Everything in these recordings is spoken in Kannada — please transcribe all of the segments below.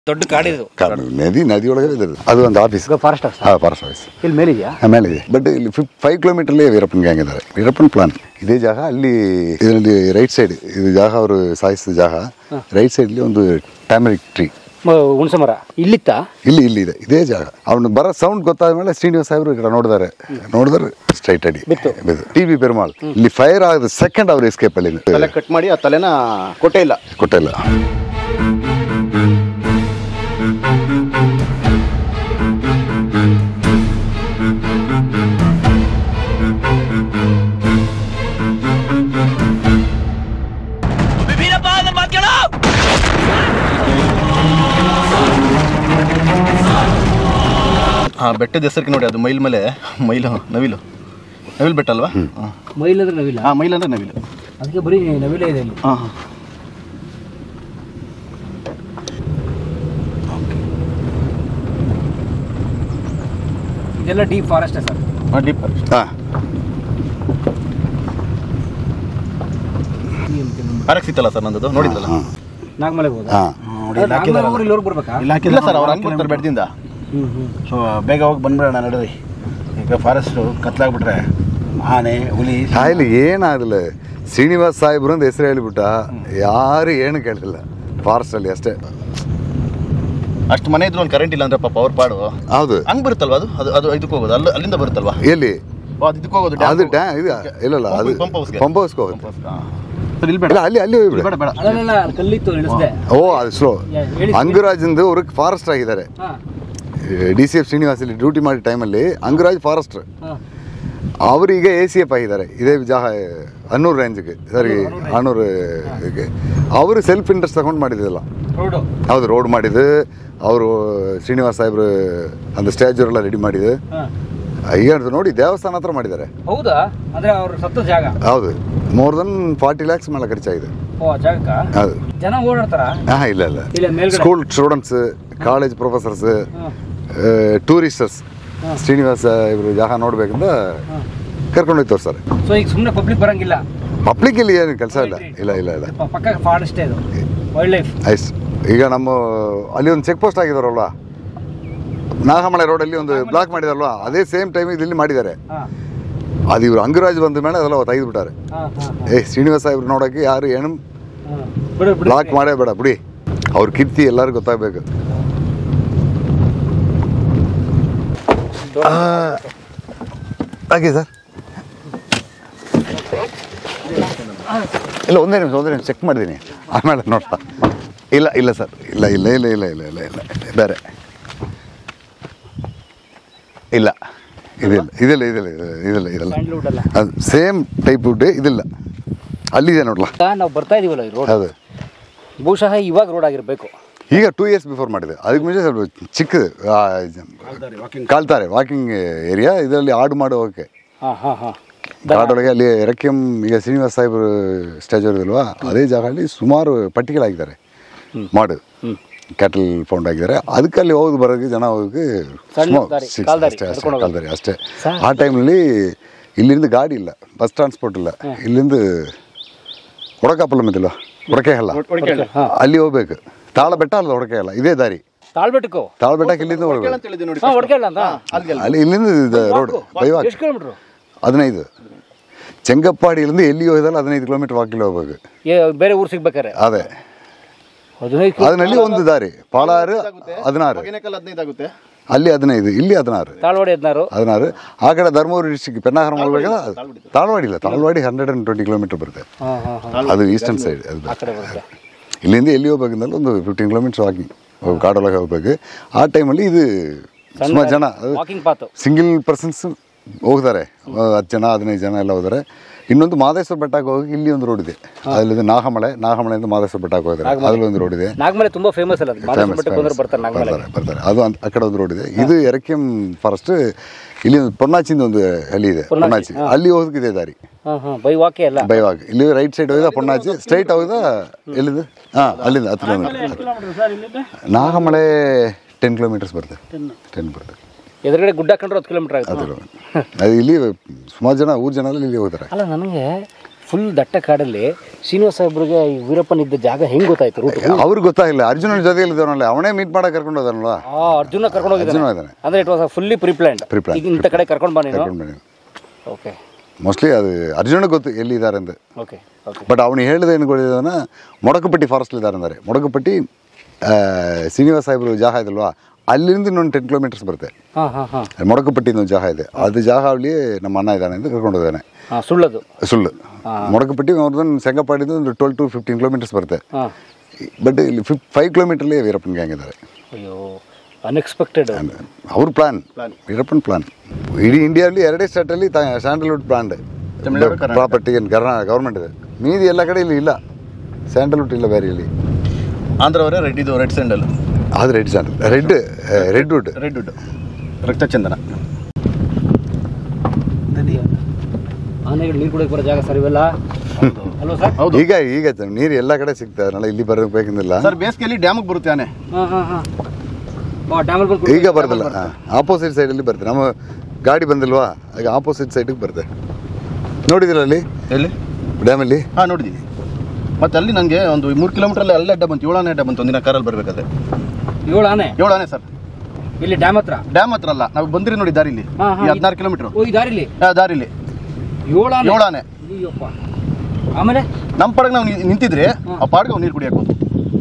ದೊಡ್ಡ ಕಾಡಿದು ಕಾಡು ನದಿ ನದಿ ಒಳಗೆ ಇದೆ ಅದು. ಅದು ಒಂದು ಆಫೀಸ್ ಫಾರೆಸ್ಟ್ ಹಾಂ ಫಾರೆಸ್ಟ್ ಆಫೀಸ್ ಇಲ್ಲಿ ಮೇಲಿದೆಯಾ ಆಮೇಲೆ ಇದೆ ಬಟ್ ಇಲ್ಲಿ ಫಿಫ್ ಫೈವ್ ಕಿಲೋಮೀಟರ್ಲಿ ವೀರಪ್ಪನ ಗ್ಯಾಂಗ್ ಇದ್ದಾರೆ ವೀರಪ್ಪನ ಪ್ಲಾನ್ ಇದೇ ಜಾಗ ಅಲ್ಲಿ ಇದರಲ್ಲಿ ರೈಟ್ ಸೈಡ್ ಇದು ಜಾಗ ಅವರು ಸಾಯಿಸಿದ ಜಾಗ ರೈಟ್ ಸೈಡ್ಲಿ ಒಂದು ಟ್ಯಾಮರಿಕ್ ಟ್ರೀ ಹುಣಸೆ ಮರ ಇಲ್ಲಿತ್ತಾ ಇಲ್ಲಿ ಇಲ್ಲಿ ಇದೆ ಇದೇ ಜಾಗ ಅವನು ಬರೋ ಸೌಂಡ್ ಗೊತ್ತಾದ ಮೇಲೆ ಶ್ರೀನಿವಾಸ ಸಾಹೇಬ್ರು ಈ ಕಡೆ ನೋಡಿದಾರೆ ನೋಡಿದ್ರೆ ಸ್ಟ್ರೈಟ್ ಅಡಿ ಟಿ ಬಿ ಪೆರುಮಾಳ್ ಇಲ್ಲಿ ಫೈರ್ ಆದ ಸೆಕೆಂಡ್ ಅವ್ರು ಎಸ್ಕೇಪ್ ಅಲ್ಲಿ ತಲೆ ಕಟ್ ಮಾಡಿ ಆ ತಲೆನ ಕೊಟ್ಟೇ ಇಲ್ಲ ಕೊಟ್ಟಿಲ್ಲ ಆ ಬೆಟ್ಟದ ಹೆಸರಿಗೆ ನೋಡಿ ಅದು ಮೈಲ್ ಮೇಲೆ ಮೈಲು ನವಿಲು ನವಿಲು ಬೆಟ್ಟ ಅಲ್ವಾ ಮೈಲ್ ಅಂದ್ರೆ ನವಿಲ್ಲ ಹಾಂ ಮೈಲ್ ಅಂದ್ರೆ ನವಿಲು ಅದಕ್ಕೆ ಬರೀ ನವಿಲೇ ಇದೆ ಇಲ್ಲಿ ಹಾಂ ಇದೆಲ್ಲ ಡೀಪ್ ಫಾರೆಸ್ಟ್ ಸರ್ ಹಾಂ ಡೀಪ್ ಹಾಂ ಆರಕ್ಕೆ ಸಿತ್ತಲ್ಲ ಸರ್ ನಂದು ನೋಡಿದ್ರಲ್ಲ ಹಾಂ ನಾಗಮಲೆಗೆ ಹೋದ ಹಾಂ ನಾಗಮಲೆ ಇಲ್ಲಿವರೆಗೆ ಬರ್ಬೇಕಾ ಇಲ್ಲ ಸರ್ ಅವ್ರು ಹಂಗೆ ಬರ್ತಾರೆ ಬೆಟ್ಟದಿಂದ ಹ್ಮ್ ಹ್ಮ್ ಸೊ ಬೇಗ ಹೋಗಿ ಬಂದ್ಬಿಡೋಣ ನಡ್ರಿ ಈಗ ಫಾರೆಸ್ಟು ಕತ್ಲಾಗ್ಬಿಟ್ರೆ ಆನೆ ಹುಲಿ ಆ, ಇಲ್ಲಿ ಏನಾಗಲಿಲ್ಲ ಶ್ರೀನಿವಾಸ್ ಸಾಹೇಬ್ರು ಅಂತ ಹೆಸರು ಹೇಳಿಬಿಟ್ಟ ಯಾರು ಏನು ಕೇಳಿಲ್ಲ ಫಾರೆಸ್ಟ್ ಅಲ್ಲಿ ಅಷ್ಟೇ ಅಷ್ಟು ಮನೆ ಇದ್ರು ಒಂದು ಕರೆಂಟ್ ಇಲ್ಲ ಅಂದ್ರೆ ಪಾಪ ಅವ್ರ ಪಾಡು ಹೌದು ಹಂಗೆ ಬರುತ್ತಲ್ವಾ ಅದು ಅದು ಅದು ಇದಕ್ಕೆ ಹೋಗೋದು ಅಲ್ಲಿ ಅಲ್ಲಿಂದ ಬರುತ್ತಲ್ವಾ ಎಲ್ಲಿ ಓ, ಅದು ಇದಕ್ಕೆ ಹೋಗೋದು ಅದು ಡ್ಯಾ ಇದು ಇಲ್ಲಲ್ಲ ಅದು ಪಂಪ್ ಹೌಸ್ಗೆ. ಪಂಪ್ ಹೌಸ್ಗೆ ಹೋಗುತ್ತೆ ಸರ್ ಇಲ್ಲಿ ಬೇಡ ಇಲ್ಲ ಅಲ್ಲಿ ಅಲ್ಲಿ ಹೋಗ್ಬಿಡು ಬೇಡ ಬೇಡ ಅಲ್ಲ ಕಲ್ಲಿತ್ತು ಇಳಿಸ್ದೆ ಓ ಅದು ಸ್ಲೋ ಯಾ, ಹೇಳಿ. ಅಂಗರಾಜಂದು ಅವ್ರಿಗೆ ಫಾರೆಸ್ಟ್ ಆಗಿದ್ದಾರೆ ಹಾ ಡಿ ಸಿ ಎಫ್ ಶ್ರೀನಿವಾಸ್ ಇಲ್ಲಿ ಡ್ಯೂಟಿ ಮಾಡಿ ಟೈಮಲ್ಲಿ ಅಂಗರಾಜ್ ಫಾರೆಸ್ಟರ್ ಹಾ ಅವರೀಗ ಎ ಸಿ ಎಫ್ ಆಗಿದ್ದಾರೆ ಇದೇ ಜಾಗ ಹನ್ನೂರು ರೇಂಜ್ಗೆ ಸರಿ ಹನ್ನೂರು ಇದಕ್ಕೆ ಅವರು ಸೆಲ್ಫ್ ಇಂಟ್ರೆಸ್ಟ್ ತಗೊಂಡು ಮಾಡಿದ್ದಲ್ಲ ರೋಡು ಹೌದು ರೋಡ್ ಮಾಡಿದ್ದು ಅವರು ಶ್ರೀನಿವಾಸ್ ಸಾಹೇಬ್ರು ಒಂದು ಸ್ಟ್ಯಾಚ್ಯೂ ಎಲ್ಲ ರೆಡಿ ಮಾಡಿದ್ದು ಹಾ ಈಗ ನೋಡಿ ದೇವಸ್ಥಾನ ಹತ್ರ ಮಾಡಿದ್ದಾರೆ ಹೌದಾ ಅಂದ್ರೆ ಅವ್ರ ಸತ್ತ ಜಾಗ ಹೌದು ಮೋರ್ ದನ್ ಫಾರ್ಟಿ ಲ್ಯಾಕ್ಸ್ ಮೇಲೆ ಖರ್ಚಾಗಿದೆ ಓ ಆ ಜಾಗಕ್ಕ ಹೌದು ಜನ ಓಡಾಡ್ತಾರ ಹಾಂ ಇಲ್ಲ ಇಲ್ಲ ಇಲ್ಲ ಮೇಲ್ಗಡೆ ಸ್ಕೂಲ್ ಸ್ಟೂಡೆಂಟ್ಸ್ ಕಾಲೇಜ್ ಪ್ರೊಫೆಸರ್ಸ್ ಹಾ ಟೂರಿಸ್ಟರ್ಸ್ ಶ್ರೀನಿವಾಸ ಇವರು ಜಾಗ ನೋಡ್ಬೇಕಂತ ಕರ್ಕೊಂಡು ಹೋಗ್ತಾರೆ ಸರ್ ಸೊ ಈಗ ಸುಮ್ಮನೆ ಪಬ್ಲಿಕ್ ಬರಂಗಿಲ್ಲ ಪಬ್ಲಿಕ್ ಇಲ್ಲಿ ಏನು ಕೆಲಸ ಇಲ್ಲ ಇಲ್ಲ ಇಲ್ಲ ಇಲ್ಲ ಪ- ಪಕ್ಕ ಫಾರೆಸ್ಟೇ ಇದು ವೈಲ್ಡ್ ಲೈಫ್ ಐಸ್ ಈಗ ನಮ್ಮ ಅಲ್ಲಿ ಒಂದು ಚೆಕ್ ಪೋಸ್ಟ್ ಆಗಿದಾರಲ್ವಾ ನಾಗಮಲೆ ರೋಡಲ್ಲಿ ಒಂದು ಬ್ಲಾಕ್ ಮಾಡಿದಾರಲ್ವಾ ಅದೇ ಸೇಮ್ ಟೈಮ್ ಇಲ್ಲಿ ಮಾಡಿದ್ದಾರೆ ಹಾ ಅದು ಇವರು ಅಂಗರಾಜ್ ಬಂದ ಮೇಲೆ ಅದೆಲ್ಲ ತೆಗೆದು ಬಿಟ್ಟಾರೆ ಹಾ ಹಾ ಏ ಶ್ರೀನಿವಾಸ ಸಾಹೇಬ್ರು ನೋಡೋಕೆ ಯಾರು ಏನು ಹಾ ಬಿಡು ಬಿಡು ಬ್ಲಾಕ್ ಮಾಡೇ ಬೇಡ ಬಿಡಿ ಅವ್ರ ಕೀರ್ತಿ ಎಲ್ಲರಿಗೂ ಗೊತ್ತಾಗಬೇಕು ಹಾಗೆ ಸರ್ ಇಲ್ಲ ಒಂದೇ ನಿಮಿಷ ಒಂದೇ ನಿಮಿಷ ಚೆಕ್ ಮಾಡಿದ್ದೀನಿ ಆಮೇಲೆ ನೋಡ್ತಾ ಇಲ್ಲ ಇಲ್ಲ ಸರ್ ಇಲ್ಲ ಇಲ್ಲ ಇಲ್ಲ ಇಲ್ಲ ಇಲ್ಲ ಇಲ್ಲ ಇಲ್ಲ ಇಲ್ಲ ಬೇರೆ ಇಲ್ಲ ಇದಿಲ್ಲ ಇದಿಲ್ಲ ಇದಿಲ್ಲ ಇದಿಲ್ಲ ಇದಿಲ್ಲ ಸ್ಯಾಂಡ್ಲ್ವುಡ್ ಅಲ್ಲ ಅದು ಸೇಮ್ ಟೈಪ್ ವುಡ್ ಇದಿಲ್ಲ ಅಲ್ಲಿದೆ ನೋಡ್ಲಾ ನಾವು ಬರ್ತಾ ಇದೀವಲ್ಲ ಈ ರೋಡ್ ಹೌದು ಬಹುಶಃ ಇವಾಗ ರೋಡ್ ಆಗಿರ್ಬೇಕು ಈಗ ಟೂ ಇಯರ್ಸ್ ಬಿಫೋರ್ ಮಾಡಿದೆ ಅದಕ್ಕೆ ಮುಂಚೆ ಸ್ವಲ್ಪ ಚಿಕ್ಕದು ಆ, ಕಾಲ್ತಾರೆ ವಾಕಿಂಗ್ ಏರಿಯಾ ಇದರಲ್ಲಿ ಆಡು ಮಾಡೋ ಓಕೆ ಹಾ ಹಾ ಹಾ ಕಾಡೊಳಗೆ ಅಲ್ಲಿ ರೆಕ್ಕೆಂ ಈಗ ಶ್ರೀನಿವಾಸ ಸಾಹೇಬ್ರು ಸ್ಟ್ಯಾಚು ಇರೋದಿಲ್ವಾ ಅದೇ ಜಾಗದಲ್ಲಿ ಸುಮಾರು ಪಟ್ಟಿಗಳಾಗಿದ್ದಾರೆ ಮಾಡು ಕ್ಯಾಟಲ್ ಫೌಂಡ್ ಆಗಿದ್ದಾರೆ ಅದಕ್ಕೆ ಅಲ್ಲಿ ಹೋಗಿ ಬರೋಕ್ಕೆ ಜನ ಹೋಗೋಕ್ಕೆ ಸಣ್ಣ ಸುಮಾರು ದಾರಿ, six ಕಾಲ್ದಾರಿ, ಅಷ್ಟೇ ಅಷ್ಟೇ ನಡ್ಕೊಂಡು ಹೋಗೋದು. ಕಾಲ್ದಾರಿ ಅಷ್ಟೇ ಆ ಟೈಮ್ನಲ್ಲಿ ಇಲ್ಲಿಂದ ಗಾಡಿ ಇಲ್ಲ ಬಸ್ ಟ್ರಾನ್ಸ್ಪೋರ್ಟ್ ಇಲ್ಲ ಇಲ್ಲಿಂದ ಹೊಡಕಾಪಲ್ಲ ಮತ್ತಿಲ್ಲ ಹೊಡಕೆ ಅಲ್ಲ ಹಾ ಅಲ್ಲಿ ಹೋಗ್ಬೇಕು ತಾಳ ಬೆಟ್ಟ ಅಲ್ಲ ಹೊಡಕೆ ಅಲ್ಲ ಇದೇ ದಾರಿ ತಾಳ್ಬೆಟ್ಟಕ್ಕೋ ತಾಳ ಬೆಟ್ಟಕ್ಕೆ ಇಲ್ಲಿಂದ ಹೋಗ್ಬೇಕು ಅಂತ ಹೇಳಿದೆ ನೋಡಿ ಹಾ ಹೊಡ್ಕಲ್ಲ ಅಂತ ಅಲ್ಲಿ ಇಲ್ಲಿಂದ ರೋಡ್ ಬೈವಾಕ್ ಎಷ್ಟು ಕಿಲೋಮೀಟ್ರು ಹದಿನೈದು ಚೆಂಗಪ್ಪಾಡಿಯಿಂದ ಎಲ್ಲಿ ಹೋಗಿದಲ್ಲ ಹದಿನೈದು ಕಿಲೋಮೀಟರ್ ವಾಕಿಲ್ ಹೋಗ್ಬೇಕು ಬೇರೆ ಊರು ಸಿಗ್ಬೇಕಾರೆ ಅದೇ ಹದಿನೈದು ಅದರಲ್ಲಿ ಒಂದು ದಾರಿ ಪಾಲಾರು ಹದಿನಾರು ಹೊಗೆನೆಕಲ್ ಹದಿನೈದು ಆಗುತ್ತೆ ಅಲ್ಲಿ ಹದಿನೈದು ಇಲ್ಲಿ ಹದಿನಾರು ತಾಳ್ವಾಡಿ ಹದಿನಾರು ಹದಿನಾರು ಆ ಕಡೆ ಧರ್ಮವರಿ ಡಿಸ್ಟಿಕ್ ಪೆನ್ನಾಗರ ಮಾಡ್ಬೇಕಾದ್ರೆ ತಾಳ್ವಾಡಿ ಇಲ್ಲ Thalavadi hundred and twenty kilometre ಬರುತ್ತೆ ಹಾ ಹಾ ಹಾ ಅದು ಈಸ್ಟರ್ನ್ ಸೈಡ್ ಅದು ಆ ಕಡೆ ಬರುತ್ತೆ ಇಲ್ಲಿಂದ ಎಲ್ಲಿ ಹೋಗ್ಬೇಕಂದ್ರೆ ಒಂದು ಫಿಫ್ಟೀನ್ ಕಿಲೋಮೀಟರ್ ವಾಕಿಂಗ್ ಕಾಡೊಳಗೆ ಹೋಗ್ಬೇಕು ಆ ಟೈಮಲ್ಲಿ ಇದು ಸುಮಾರು ಜನ ಅದು ವಾಕಿಂಗ್ ಪಾತ್ ಸಿಂಗಲ್ ಪರ್ಸನ್ಸ್ ಹೋಗ್ತಾರೆ ಹತ್ತು ಜನ ಹದಿನೈದು ಜನ ಎಲ್ಲ ಹೋಗ್ತಾರೆ ಇನ್ನೊಂದು ಮಾದೇಶ್ವರ ಬೆಟ್ಟಕ್ಕೆ ಹೋಗಿ ಇಲ್ಲಿ ಒಂದು ರೋಡ್ ಇದೆ ಅದರಲ್ಲಿ ನಾಗಮಳೆ ನಾಗಮಳೆಯಿಂದ ಮಾದೇಶ್ವರ ಬೆಟ್ಟಕ್ಕೆ ಹೋಗ್ತಾರೆ ಅದ್ರಲ್ಲಿ ಒಂದು ರೋಡ್ ಇದೆ ನಾಗಮಲೆ ತುಂಬಾ ಫೇಮಸ್ ಅಲ್ಲ ಅದು ಮಾದೇಶ್ವರ Famous, ಬೆಟ್ಟಕ್ಕೆ ಬಂದ್ರೆ famous. ಬರ್ತಾರೆ ನಾಗಮಲೆ ಬರ್ತಾರೆ ಬರ್ತಾರೆ ಅದು ಅಂತ- ಆ ಕಡೆ ಒಂದು ರೋಡ್ ಇದೆ ಇದು ಎರಕೆಂ ಫಾರೆಸ್ಟ್ ಇಲ್ಲಿ ಒಂದು ಪೊನ್ನಾಚಿಂದ ಒಂದು ಹಳ್ಳಿ ಇದೆ ಪೊನ್ನಾಚಿ ಅಲ್ಲಿ ಹೋಗಿದೆ ದಾರಿ ಹಾ ಹಾ ಬೈ ವಾಕೆ ಅಲ್ಲ ಬೈವಾಗ ಇಲ್ಲಿ ರೈಟ್ ಸೈಡ್ ಹೋಗಿದ ಪೊನ್ನಾಚಿ ಸ್ಟ್ರೈಟ್ ಹೋಗಿದ ಎಲ್ಲಿಂದ ಹಾಂ ಅಲ್ಲಿಂದ ಹತ್ತು ಕಿಲೋಮೀಟರ್ ನಾಗಮಳೆ ಟೆನ್ ಕಿಲೋಮೀಟರ್ಸ್ ಬರ್ತದೆ ಟೆನ್ ಬರ್ತದೆ ಎದುರುಗಡೆ ಗುಡ್ಡ ಹಾಕೊಂಡ್ರೆ ಹತ್ತು ಕಿಲೋಮೀಟರ್ ಆಗುತ್ತೆ ಅದು ಅದು ಇಲ್ಲಿ ಸುಮಾರು ಜನ ಊರು ಜನ ಎಲ್ಲ ಇಲ್ಲಿ ಹೋಗ್ತಾರೆ ಅಲ್ಲ ನನಗೆ ಫುಲ್ ದಟ್ಟ ಕಾಡಲ್ಲಿ ಶ್ರೀನಿವಾಸ ಸಾಹೇಬ್ರಿಗೆ ಈ ವೀರಪ್ಪನ್ ಇದ್ದ ಜಾಗ ಹೆಂಗ್ ಗೊತ್ತಾಯ್ತು ರೂಟ್ ಅವ್ರಿಗೆ ಗೊತ್ತಾಗಿಲ್ಲ ಅರ್ಜುನನ ಜೊತೆಯಲ್ಲಿ ಇದ್ದವನಲ್ಲ ಅವನೇ ಮೀಟ್ ಮಾಡಕ್ಕೆ ಕರ್ಕೊಂಡು ಹೋದನಲ್ವಾ ಆ ಅರ್ಜುನ ಕರ್ಕೊಂಡು ಅರ್ಜುನ ಹೋಗಿದ್ದಾನೆ ಇದ್ದಾನೆ ಅಂದ್ರೆ ಇಟ್ ವಾಸ್ ಫುಲ್ಲಿ ಪ್ರಿಪ್ಲಾನ್ಡ್ Pre-planned. ಈಗ ಇಂಥ ಕಡೆ ಕರ್ಕೊಂಡು ಬಾ ನೀನು ಕರ್ಕೊಂಡು ಬನ್ನಿ ಓಕೆ ಮೋಸ್ಟ್ಲಿ ಅದು ಅರ್ಜುನಿಗೆ ಗೊತ್ತು ಎಲ್ಲಿದ್ದಾರೆ ಅಂತ ಓಕೆ ಓಕೆ ಬಟ್ ಅವನು ಹೇಳಿದ ಏನು ಗೊತ್ತಿದ್ದಾನ ಮೊಡಕಪಟ್ಟಿ ಫಾರೆಸ್ಟ್ ಇದ್ದಾರೆ ಅಂದರೆ ಮೊಡಕಪಟ್ಟಿ ಆ, ಶ್ರೀನಿವಾಸ ಸಾಹೇಬ್ರು ಜಾಗ ಇದಲ್ವಾ ಅಲ್ಲಿಂದ ಇನ್ನೊಂದು ಟೆನ್ ಕಿಲೋಮೀಟರ್ಸ್ ಬರುತ್ತೆ ಹಾಂ ಹಾಂ ಹಾಂ ಮೊಡಕಪಟ್ಟಿ ಒಂದು ಜಾಗ ಇದೆ ಅದು ಜಾಗ ಅಲ್ಲಿ ನಮ್ಮ ಅಣ್ಣ ಇದ್ದಾನೆ ಅಂತ ಕರ್ಕೊಂಡು ಹೋದಾನೆ ಹಾಂ ಸುಳ್ಳದು ಸುಳ್ಳು ಮೊಡಕಪಟ್ಟಿ ಅವ್ರದ್ದು ಸೆಂಗಪಾಡಿಂದ ಒಂದು ಟ್ವೆಲ್ ಟು ಫಿಫ್ಟೀನ್ ಕಿಲೋಮೀಟರ್ಸ್ ಬರುತ್ತೆ ಹಾಂ ಬಟ್ ಇಲ್ಲಿ ಫಿಫ್ ಫೈವ್ ಕಿಲೋಮೀಟ್ರಲ್ಲಿ ವೀರಪ್ಪನ ಗ್ಯಾಂಗ್ ಇದ್ದಾರೆ ಅಯ್ಯೋ ಅನ್ಎಕ್ಸ್ಪೆಕ್ಟೆಡ್ ಅವ್ರ ಪ್ಲಾನ್ ವೀರಪ್ಪನ ಪ್ಲಾನ್ ಇಡೀ ಇಂಡಿಯಾದಲ್ಲಿ ಎರಡೇ ಸ್ಟೇಟಲ್ಲಿ sandalwood plan Tamil Nadu, Karnataka. Property ಕರ್ನಾ ಗೌರ್ಮೆಂಟ್ ಇದೆ ಮೀದಿ ಎಲ್ಲ ಕಡೆ ಇಲ್ಲಿ ಇಲ್ಲ ಸ್ಯಾಂಡಲ್ವುಡ್ ಇಲ್ಲ ಬೇರೆ ಇಲ್ಲಿ ಆಂಧ್ರವರೇ ರೆಡ್ ಇದು ರೆಡ್ ಸ್ಯಾಂಡಲ್ ಅದು red sandal red red wood red wood ರಕ್ತಚಂದನ ಆನೆಗಳು ನೀರು ಕುಡಿಯೋಕೆ ಬರೋ ಜಾಗ ಸರ್ ಇವೆಲ್ಲ ಅಲ್ವಾ ಸರ್ ಹೌದು ಈಗ ಈಗ ನೀರು ಎಲ್ಲ ಕಡೆ ಸಿಗ್ತದೆ ಅದನ್ನೆಲ್ಲ ಇಲ್ಲಿ ಬರಬೇಕಿಂದಿಲ್ಲ ಸರ್ ಬೇಸಿಗೆಯಲ್ಲಿ ಡ್ಯಾಮಿಗೆ ಬರುತ್ತೆ ಆನೆ ಹಾಂ ಹಾಂ ಹಾಂ ಡ್ಯಾಮಲ್ಲಿ ಬಂದು ಈಗ ಬರೋದಿಲ್ಲ ಆಪೋಸಿಟ್ ಸೈಡಲ್ಲಿ ಬರ್ತದೆ ನಮ್ಮ ಗಾಡಿ ಬಂದಿಲ್ವಾ ಈಗ ಆಪೋಸಿಟ್ ಸೈಡಿಗೆ ಬರುತ್ತೆ ನೋಡಿದಿರ ಅಲ್ಲಿ ಎಲ್ಲಿ ಡ್ಯಾಮಲ್ಲಿ ಹಾಂ ನೋಡಿದ್ದೀನಿ ಮತ್ತೆ ಅಲ್ಲಿ ನನಗೆ ಒಂದು ಮೂರು ಕಿಲೋಮೀಟ್ರಲ್ಲಿ ಅಲ್ಲೇ ಅಡ್ಡ ಬಂತು ಏಳನೇ ಅಡ್ಡ ಬಂತು ಒಂದಿನ ಕಾರಲ್ಲಿ ಬರಬೇಕಾದ್ರೆ ಏಳು ಆನೆ ಏಳು ಆನೆ ಸರ್ ಇಲ್ಲಿ ಡ್ಯಾಮ್ ಹತ್ರ ಡ್ಯಾಮ್ ಹತ್ರ ಅಲ್ಲ ನಾವು ಬಂದಿರಿ ನೋಡಿ ದಾರಿಲಿ ಹಾ, ಹಾ, ಈ ಹದಿನಾರು ಕಿಲೋಮೀಟ್ರ್ ಓ ಈ ದಾರಿಲಿ ದಾರಿಲಿ ಏಳು ಆನೆ ಏಳು ಆನೆ ಅಯ್ಯಪ್ಪ ಆಮೇಲೆ ನಮ್ಮ ಪಾಡಿಗೆ ನಾವು ನಿ- ನಿಂತಿದ್ರೆ ಆ ಪಾಡಿಗೆ ಅವ್ನು ನೀರು ಕುಡಿಯಕ್ಕೆ ಹೋಗ್ತು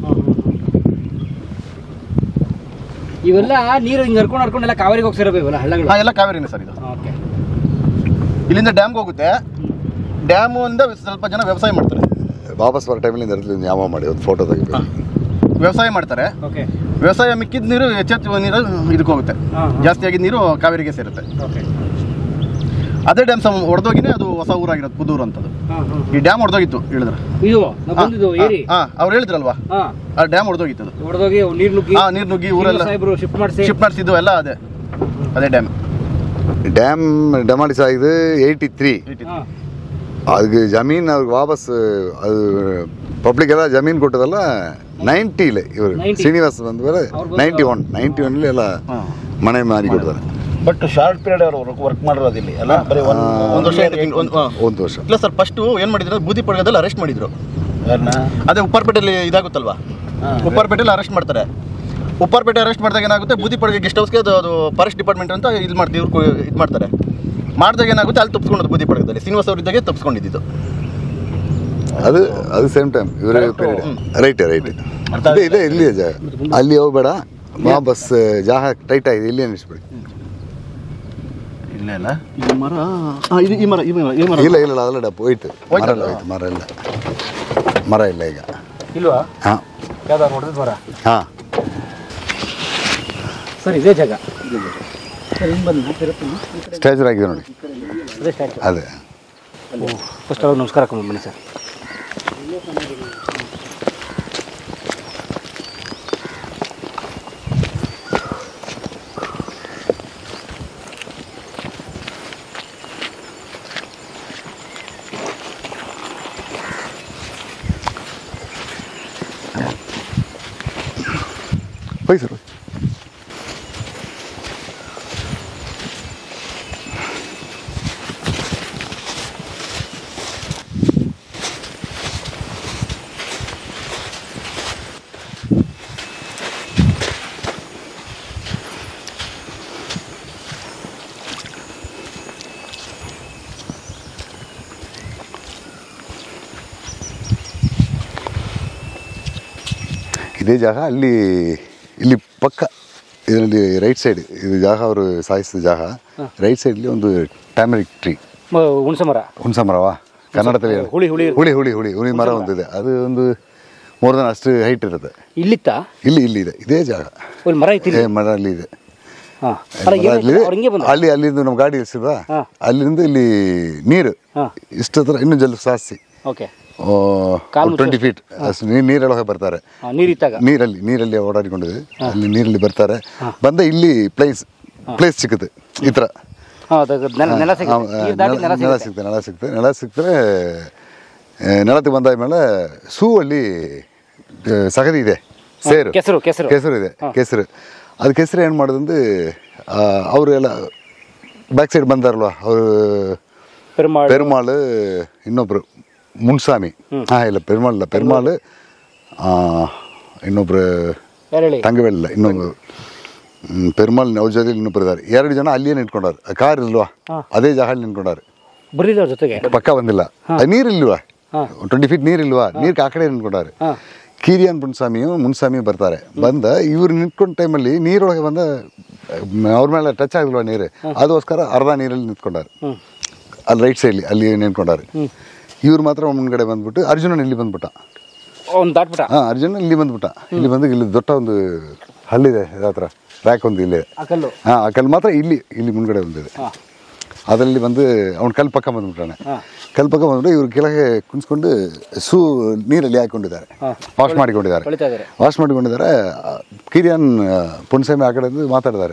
ಇವೆಲ್ಲ ನೀರು ಹಿಂಗೆ ಹರ್ಕೊಂಡು ಹರ್ಕೊಂಡು ಎಲ್ಲ ಕಾವೇರಿಗೆ ಹೋಗ್ಸಿರಬೇಕು ಇವೆಲ್ಲ ಹಳ್ಳಗಳು ಹಾಂ ಎಲ್ಲ ಕಾವೇರಿನೇ ಸರ್ ಇದು ಓಕೆ ಇಲ್ಲಿಂದ ಡ್ಯಾಮ್ಗೆ ಹೋಗುತ್ತೆ ಡ್ಯಾಮು ಇಂದ ಸ್ವಲ್ಪ ಜನ ವ್ಯವಸಾಯ ಮಾಡ್ತಾರೆ ವಾಪಸ್ ಬರೋ ಟೈಮಲ್ಲಿ ಒಂದು ಯಾವ ಮಾಡಿ ಒಂದು ಫೋಟೋ ತೆಗಿಬೇಕು ವ್ಯವಸಾಯ ಮಾಡ್ತಾರೆ ಓಕೆ ವ್ಯವಸಾಯ ಮಿಕ್ಕಿದ ನೀರು ಹೆಚ್ಚೆಚ್ಚು ನೀರು ಇದಕ್ಕೆ ಹೋಗುತ್ತೆ ಹಾಂ ಜಾಸ್ತಿ ಆಗಿದ್ದ ನೀರು ಕಾವೇರಿಗೆ ಸೇರುತ್ತೆ ಓಕೆ ಅದೇ ಡ್ಯಾಮ್ ಸಮ ಹೊಡೆದೋಗಿನೇ ಅದು ಹೊಸ ಊರಾಗಿರೋದು ಪುದೂರು ಅಂತದ್ದು ಹಾಂ ಹಾಂ ಈ ಡ್ಯಾಮ್ ಹೊಡೆದೋಗಿತ್ತು ಹೇಳಿದ್ರೆ ಇದು ನಾವು ಬಂದಿದ್ದು ಏರಿ ಹಾಂ ಅವ್ರು ಹೇಳಿದ್ರಲ್ವಾ ಹಾಂ ಆ ಡ್ಯಾಮ್ ಹೊಡೆದೋಗಿತ್ತು ಅದು ಹೊಡೆದೋಗಿ ನೀರು ನುಗ್ಗಿ ಹಾಂ ನೀರು ನುಗ್ಗಿ ಊರೆಲ್ಲ ಸಾಹೇಬ್ರು ಶಿಫ್ಟ್ ಮಾಡಿಸಿ ಶಿಫ್ಟ್ ಮಾಡಿಸಿದ್ದು ಎಲ್ಲ ಅದೇ ಅದೇ ಡ್ಯಾಮ್ ಡ್ಯಾಮ್ ಡೆಮಾಲಿಸ್ ಆಗಿದೆ ಏಯ್ಟಿ ತ್ರೀ ಹಾಂ அதுக்கு ஜமீன் அவருக்கு வாபஸ் அது பப்ளிக் எல்லாம் ஜமீன் ಕೊಟ್ಟದಲ್ಲ ನೈಂಟಿಲಿ ಇವರು 90. ಶ್ರೀನಿವಾಸ್ ಬಂದ ಮೇಲೆ ಅವ್ರು ನೈಂಟಿ ಒನ್ ನೈಂಟಿ ಒನ್ಲಿ ಎಲ್ಲ ಹಾಂ ಮನೆ ಮಾರಿ ಕೊಡ್ತಾರೆ ಬಟ್ ಶಾರ್ಟ್ ಪೀರಿಯಡ್ ಅವರು ವರ್ಕ್ ಮಾಡಿರೋದು ಇಲ್ಲಿ ಅಲ್ಲ ಬರೀ ಒಂದು ಒಂದು ವರ್ಷ ಆಯ್ತು, ಒಂದು ಹಾಂ. ಒಂದು ವರ್ಷ ಇಲ್ಲ ಸರ್ ಫಸ್ಟು ಏನು ಮಾಡಿದ್ರು ಬೂದಿ ಪಡ್ಗದಲ್ಲಿ ಅರೆಸ್ಟ್ ಮಾಡಿದ್ರು ಅದೇ ಉಪ್ಪಾರಪೇಟೆಯಲ್ಲಿ ಇದಾಗುತ್ತಲ್ವಾ ಉಪ್ಪಾರಪೇಟೆಯಲ್ಲಿ ಅರೆಸ್ಟ್ ಮಾಡ್ತಾರೆ ಉಪ್ಪಾರಪೇಟೆ ಅರೆಸ್ಟ್ ಮಾಡಿದಾಗ ಏನಾಗುತ್ತೆ ಬೂದಿ ಪಡ್ಗೆ ಗೆಸ್ಟ್ ಹೌಸ್ಗೆ ಅದು ಅದು ಫಾರೆಸ್ಟ್ ಡಿಪಾರ್ಟ್ಮೆಂಟ್ ಅಂತ ಇದು ಮಾಡ್ತೀವಿ ಇವ್ರು ಇದು ಮಾಡ್ತಾರೆ ಮಾಡಿದಾಗ ಏನಾಗುತ್ತೆ ಅಲ್ಲಿ ತಪ್ಪಿಸ್ಕೊಂಡದ್ದು ಬೂದಿ ಪಡ್ಗದಲ್ಲಿ ಶ್ರೀನಿವಾಸ ಅವರಿದ್ದಾಗೆ ತಪ್ಪಿಸ್ಕೊಂಡಿದ್ದು ಅದು ಅದು ಸೇಮ್ ಟೈಮ್ ಇವರ ಪೀರಿಯಡ್ ರೈಟ್ ರೈಟ್ ಇದೆ ಇದೆ ಇಲ್ಲಿ ಜಾಗ ಅಲ್ಲಿ ಹೋಗ್ಬೇಡ ವಾಪಸ್ ಜಾಗ ಟೈಟ್ ಆಗಿದೆ ಇಲ್ಲಿ ಅನ್ನಿಸ್ಬಿಡಿ ಇಲ್ಲ ಇಲ್ಲ ಈ ಮರ ಇದು ಈ ಮರ ಈ ಮರ ಈ ಮರ ಇಲ್ಲ ಇಲ್ಲ ಇಲ್ಲ, ಅದೆಲ್ಲ ಡಬ್ಬು ಹೋಯ್ತು ಮರ ಇಲ್ಲ ಹೋಯ್ತು ಮರ ಇಲ್ಲ ಮರ ಇಲ್ಲ ಈಗ ಇಲ್ವಾ ಹಾಂ ಯಾವ್ದಾದ್ರು ಹೊಡೆದ್ ಮರ ಹಾಂ ಸರ್ ಇದೇ ಜಾಗ ಸರ್ ಹಿಂಗೆ ಬಂದು ತಿರುಪತಿ ಸ್ಟ್ಯಾಚರ್ ಆಗಿದೆ ನೋಡಿ ಅದೇ ಸ್ಟ್ಯಾಚು ಅದೇ ಫಸ್ಟ್ ಅವ್ರು ನಮಸ್ಕಾರ ಹಾಕೊಂಡು ಬನ್ನಿ ಸರ್ ಹೋಯ್ ಸರ್ ಹೋಯ್. ಇದೇ ಜಾಗ ಅಲ್ಲಿ ಇಲ್ಲಿ ಪಕ್ಕ ಇದರಲ್ಲಿ ರೈಟ್ ಸೈಡ್ ಇದು ಜಾಗ ಅವರು ಸಾಯಿಸಿದ ಜಾಗ ರೈಟ್ ಸೈಡ್ಲಿ ಒಂದು ಟ್ಯಾಮರಿಕ್ ಟ್ರೀ ಹುಣಸೆ ಮರ ಹುಣಸ ಮರವಾ ಕನ್ನಡದಲ್ಲಿ ಹೇಳಿ. ಹುಳಿ ಹುಳಿ ಹುಳಿ ಹುಳಿ ಹುಳಿ ಹುಳಿ ಮರ ಒಂದಿದೆ ಅದು ಒಂದು ಮೋರ್ ದನ್ ಅಷ್ಟು ಹೈಟ್ ಇರುತ್ತೆ ಇಲ್ಲಿತ್ತಾ ಇಲ್ಲಿ ಇಲ್ಲಿ ಇದೆ ಇದೇ ಜಾಗ ಒಂದು ಮರ ಐತಿ ಏ ಮರ ಅಲ್ಲಿ ಇದೆ ಹಾಂ ಮರ ಅಲ್ಲಿ ಇದೆ. ಅವ್ರು ಹಿಂಗೆ ಬಂದ ಅಲ್ಲಿ ಅಲ್ಲಿಂದ ನಮ್ಮ ಗಾಡಿ ಇಳಿಸಿದ ಹಾ. ಅಲ್ಲಿಂದ ಇಲ್ಲಿ ನೀರು ಹಾ. ಇಷ್ಟು ಹತ್ರ ಇನ್ನೂ ಜಲ್ ಜಾಸ್ತಿ ಓಕೆ ಕಾಲು ಟ್ವೆಂಟಿ ಫೀಟ್ ಅಷ್ಟು ನೀರು ನೀರೊಳಗೆ ಬರ್ತಾರೆ ಹಾಂ ನೀರಿತ್ತಾಗ ನೀರಲ್ಲಿ ನೀರಲ್ಲಿ ಓಡಾಡಿಕೊಂಡಿದೆ ಅಲ್ಲಿ ನೀರಲ್ಲಿ ಬರ್ತಾರೆ ಬಂದ ಇಲ್ಲಿ ಪ್ಲೇಸ್ ಪ್ಲೇಸ್ ಸಿಕ್ಕುತ್ತೆ ಈ ಥರ ಹಾಂ ಅದು ನೆಲ ನೆಲ ಸಿಗುತ್ತೆ ಆ, ನೀರು ದಾಟಿ ನೆಲ ನೆಲ ಸಿಗುತ್ತೆ ಸಿಗ್ತದೆ ನೆಲ ಸಿಗ್ತದೆ ನೆಲ ಸಿಕ್ತರೆ ನೆಲಕ್ಕೆ ಬಂದಾದ್ಮೇಲೆ ಸೂ ಅಲ್ಲಿ ಆ, ಸಗದಿ ಇದೆ ಸೇರು ಕೆಸರು ಕೆಸರು ಕೆಸರು ಇದೆ ಕೆಸರು ಅದು ಕೆಸರು ಏನು ಮಾಡೋದಂದ್ರೆ ಅವರು ಎಲ್ಲ ಬ್ಯಾಕ್ ಸೈಡ್ ಬಂದಾರಲ್ವ ಅವರು ಪೆರುಮಾಳ್ ಪೆರುಮಾಳು ಇನ್ನೊಬ್ರು ಮುನ್ಸ್ವಾಮಿ ಹಾಂ ಇಲ್ಲ ಪೆರುಮಾಳ್ ಇಲ್ಲ ಪೆರುಮಾಳು ಇನ್ನೊಬ್ರು ಯಾರು ಹೇಳಿ ತಂಗವೇಲ್ ಇಲ್ಲ ಇನ್ನೊಂದು ಹ್ಮ್, ಪೆರುಮಾಳ್ ಅವ್ರ ಜೊತೆಲಿ ಇನ್ನೊಬ್ರು ಇದ್ದಾರೆ ಎರಡು ಜನ ಅಲ್ಲಿಯೇ ನಿಂತ್ಕೊಂಡಾರೆ ಕಾರ್ ಇಲ್ವಾ ಅದೇ ಜಾಗದಲ್ಲಿ ನಿಂತ್ಕೊಂಡಾರೆ ಬರ್ಲಿಲ್ಲ ಅವ್ರ ಜೊತೆಗೆ ಪಕ್ಕ ಬಂದಿಲ್ಲ ನೀರಿಲ್ವಾ ಹಾ. ಟ್ವೆಂಟಿ ಫೀಟ್ ನೀರಿಲ್ವಾ ನೀರು ಆ ಕಡೆ ನಿಂತ್ಕೊಂಡಾರೆ ಹಾ. ಕಿರಿಯನ್ ಮುನ್ಸ್ವಾಮಿಯು ಮುನ್ಸ್ವಾಮಿ ಬರ್ತಾರೆ ಬಂದ ಇವ್ರು ನಿಂತ್ಕೊಂಡ ಟೈಮಲ್ಲಿ ನೀರೊಳಗೆ ಬಂದ ಮ್, ಅವ್ರ ಮೇಲೆ ಟಚ್ ಆಗಿಲ್ವಾ ನೀರು ಅದಕ್ಕೋಸ್ಕರ ಅರ್ಧ ನೀರಲ್ಲಿ ನಿಂತ್ಕೊಂಡಾರೆ ಹ್ಮ್. ಅಲ್ಲಿ ರೈಟ್ ಸೈಡ್ಲಿ ಅಲ್ಲಿ ನಿಂತ್ಕೊಂಡಾರೆ ಇವ್ರು ಮಾತ್ರ ಮುಂದ್ಗಡೆ ಬಂದ್ಬಿಟ್ಟು ಅರ್ಜುನನ್ ಇಲ್ಲಿ ಬಂದ್ಬಿಟ್ಟ ಅವ್ನು ದಾಟ್ಬಿಟ್ಟ ಹಾಂ ಅರ್ಜುನ ಇಲ್ಲಿ ಬಂದ್ಬಿಟ್ಟ ಇಲ್ಲಿ ಬಂದು ಇಲ್ಲಿ ದೊಡ್ಡ ಒಂದು ಹಳ್ಳಿದೆ ಹತ್ರ ಟ್ರ್ಯಾಕ್ ಒಂದು ಇಲ್ಲಿದೆ ಆ ಕಲ್ಲು ಹಾಂ ಆ ಕಲ್ಲು ಮಾತ್ರ ಇಲ್ಲಿ ಇಲ್ಲಿ ಮುಂದ್ಗಡೆ ಒಂದಿದೆ ಹಾಂ ಅದರಲ್ಲಿ ಬಂದು ಅವ್ನು ಕಲ್ ಪಕ್ಕ ಬಂದ್ಬಿಟ್ಟಾನೆ ಹಾ. ಕಲ್ ಪಕ್ಕ ಬಂದ್ಬಿಟ್ಟು ಇವ್ರು ಕೆಳಗೆ ಕುಣಿಸ್ಕೊಂಡು ಶೂ ನೀರಲ್ಲಿ ಹಾಕೊಂಡಿದ್ದಾರೆ ಹಾ. ವಾಶ್ ಮಾಡಿಕೊಂಡಿದ್ದಾರೆ ತೊಳಿತಾ ಇದ್ದಾರೆ ವಾಶ್ ಮಾಡಿಕೊಂಡಿದ್ದಾರೆ ಆ, ಕಿರಿಯನ್ ಪುಣ್ಸಮಿ ಆ ಕಡೆ ಮಾತಾಡಿದ್ದಾರೆ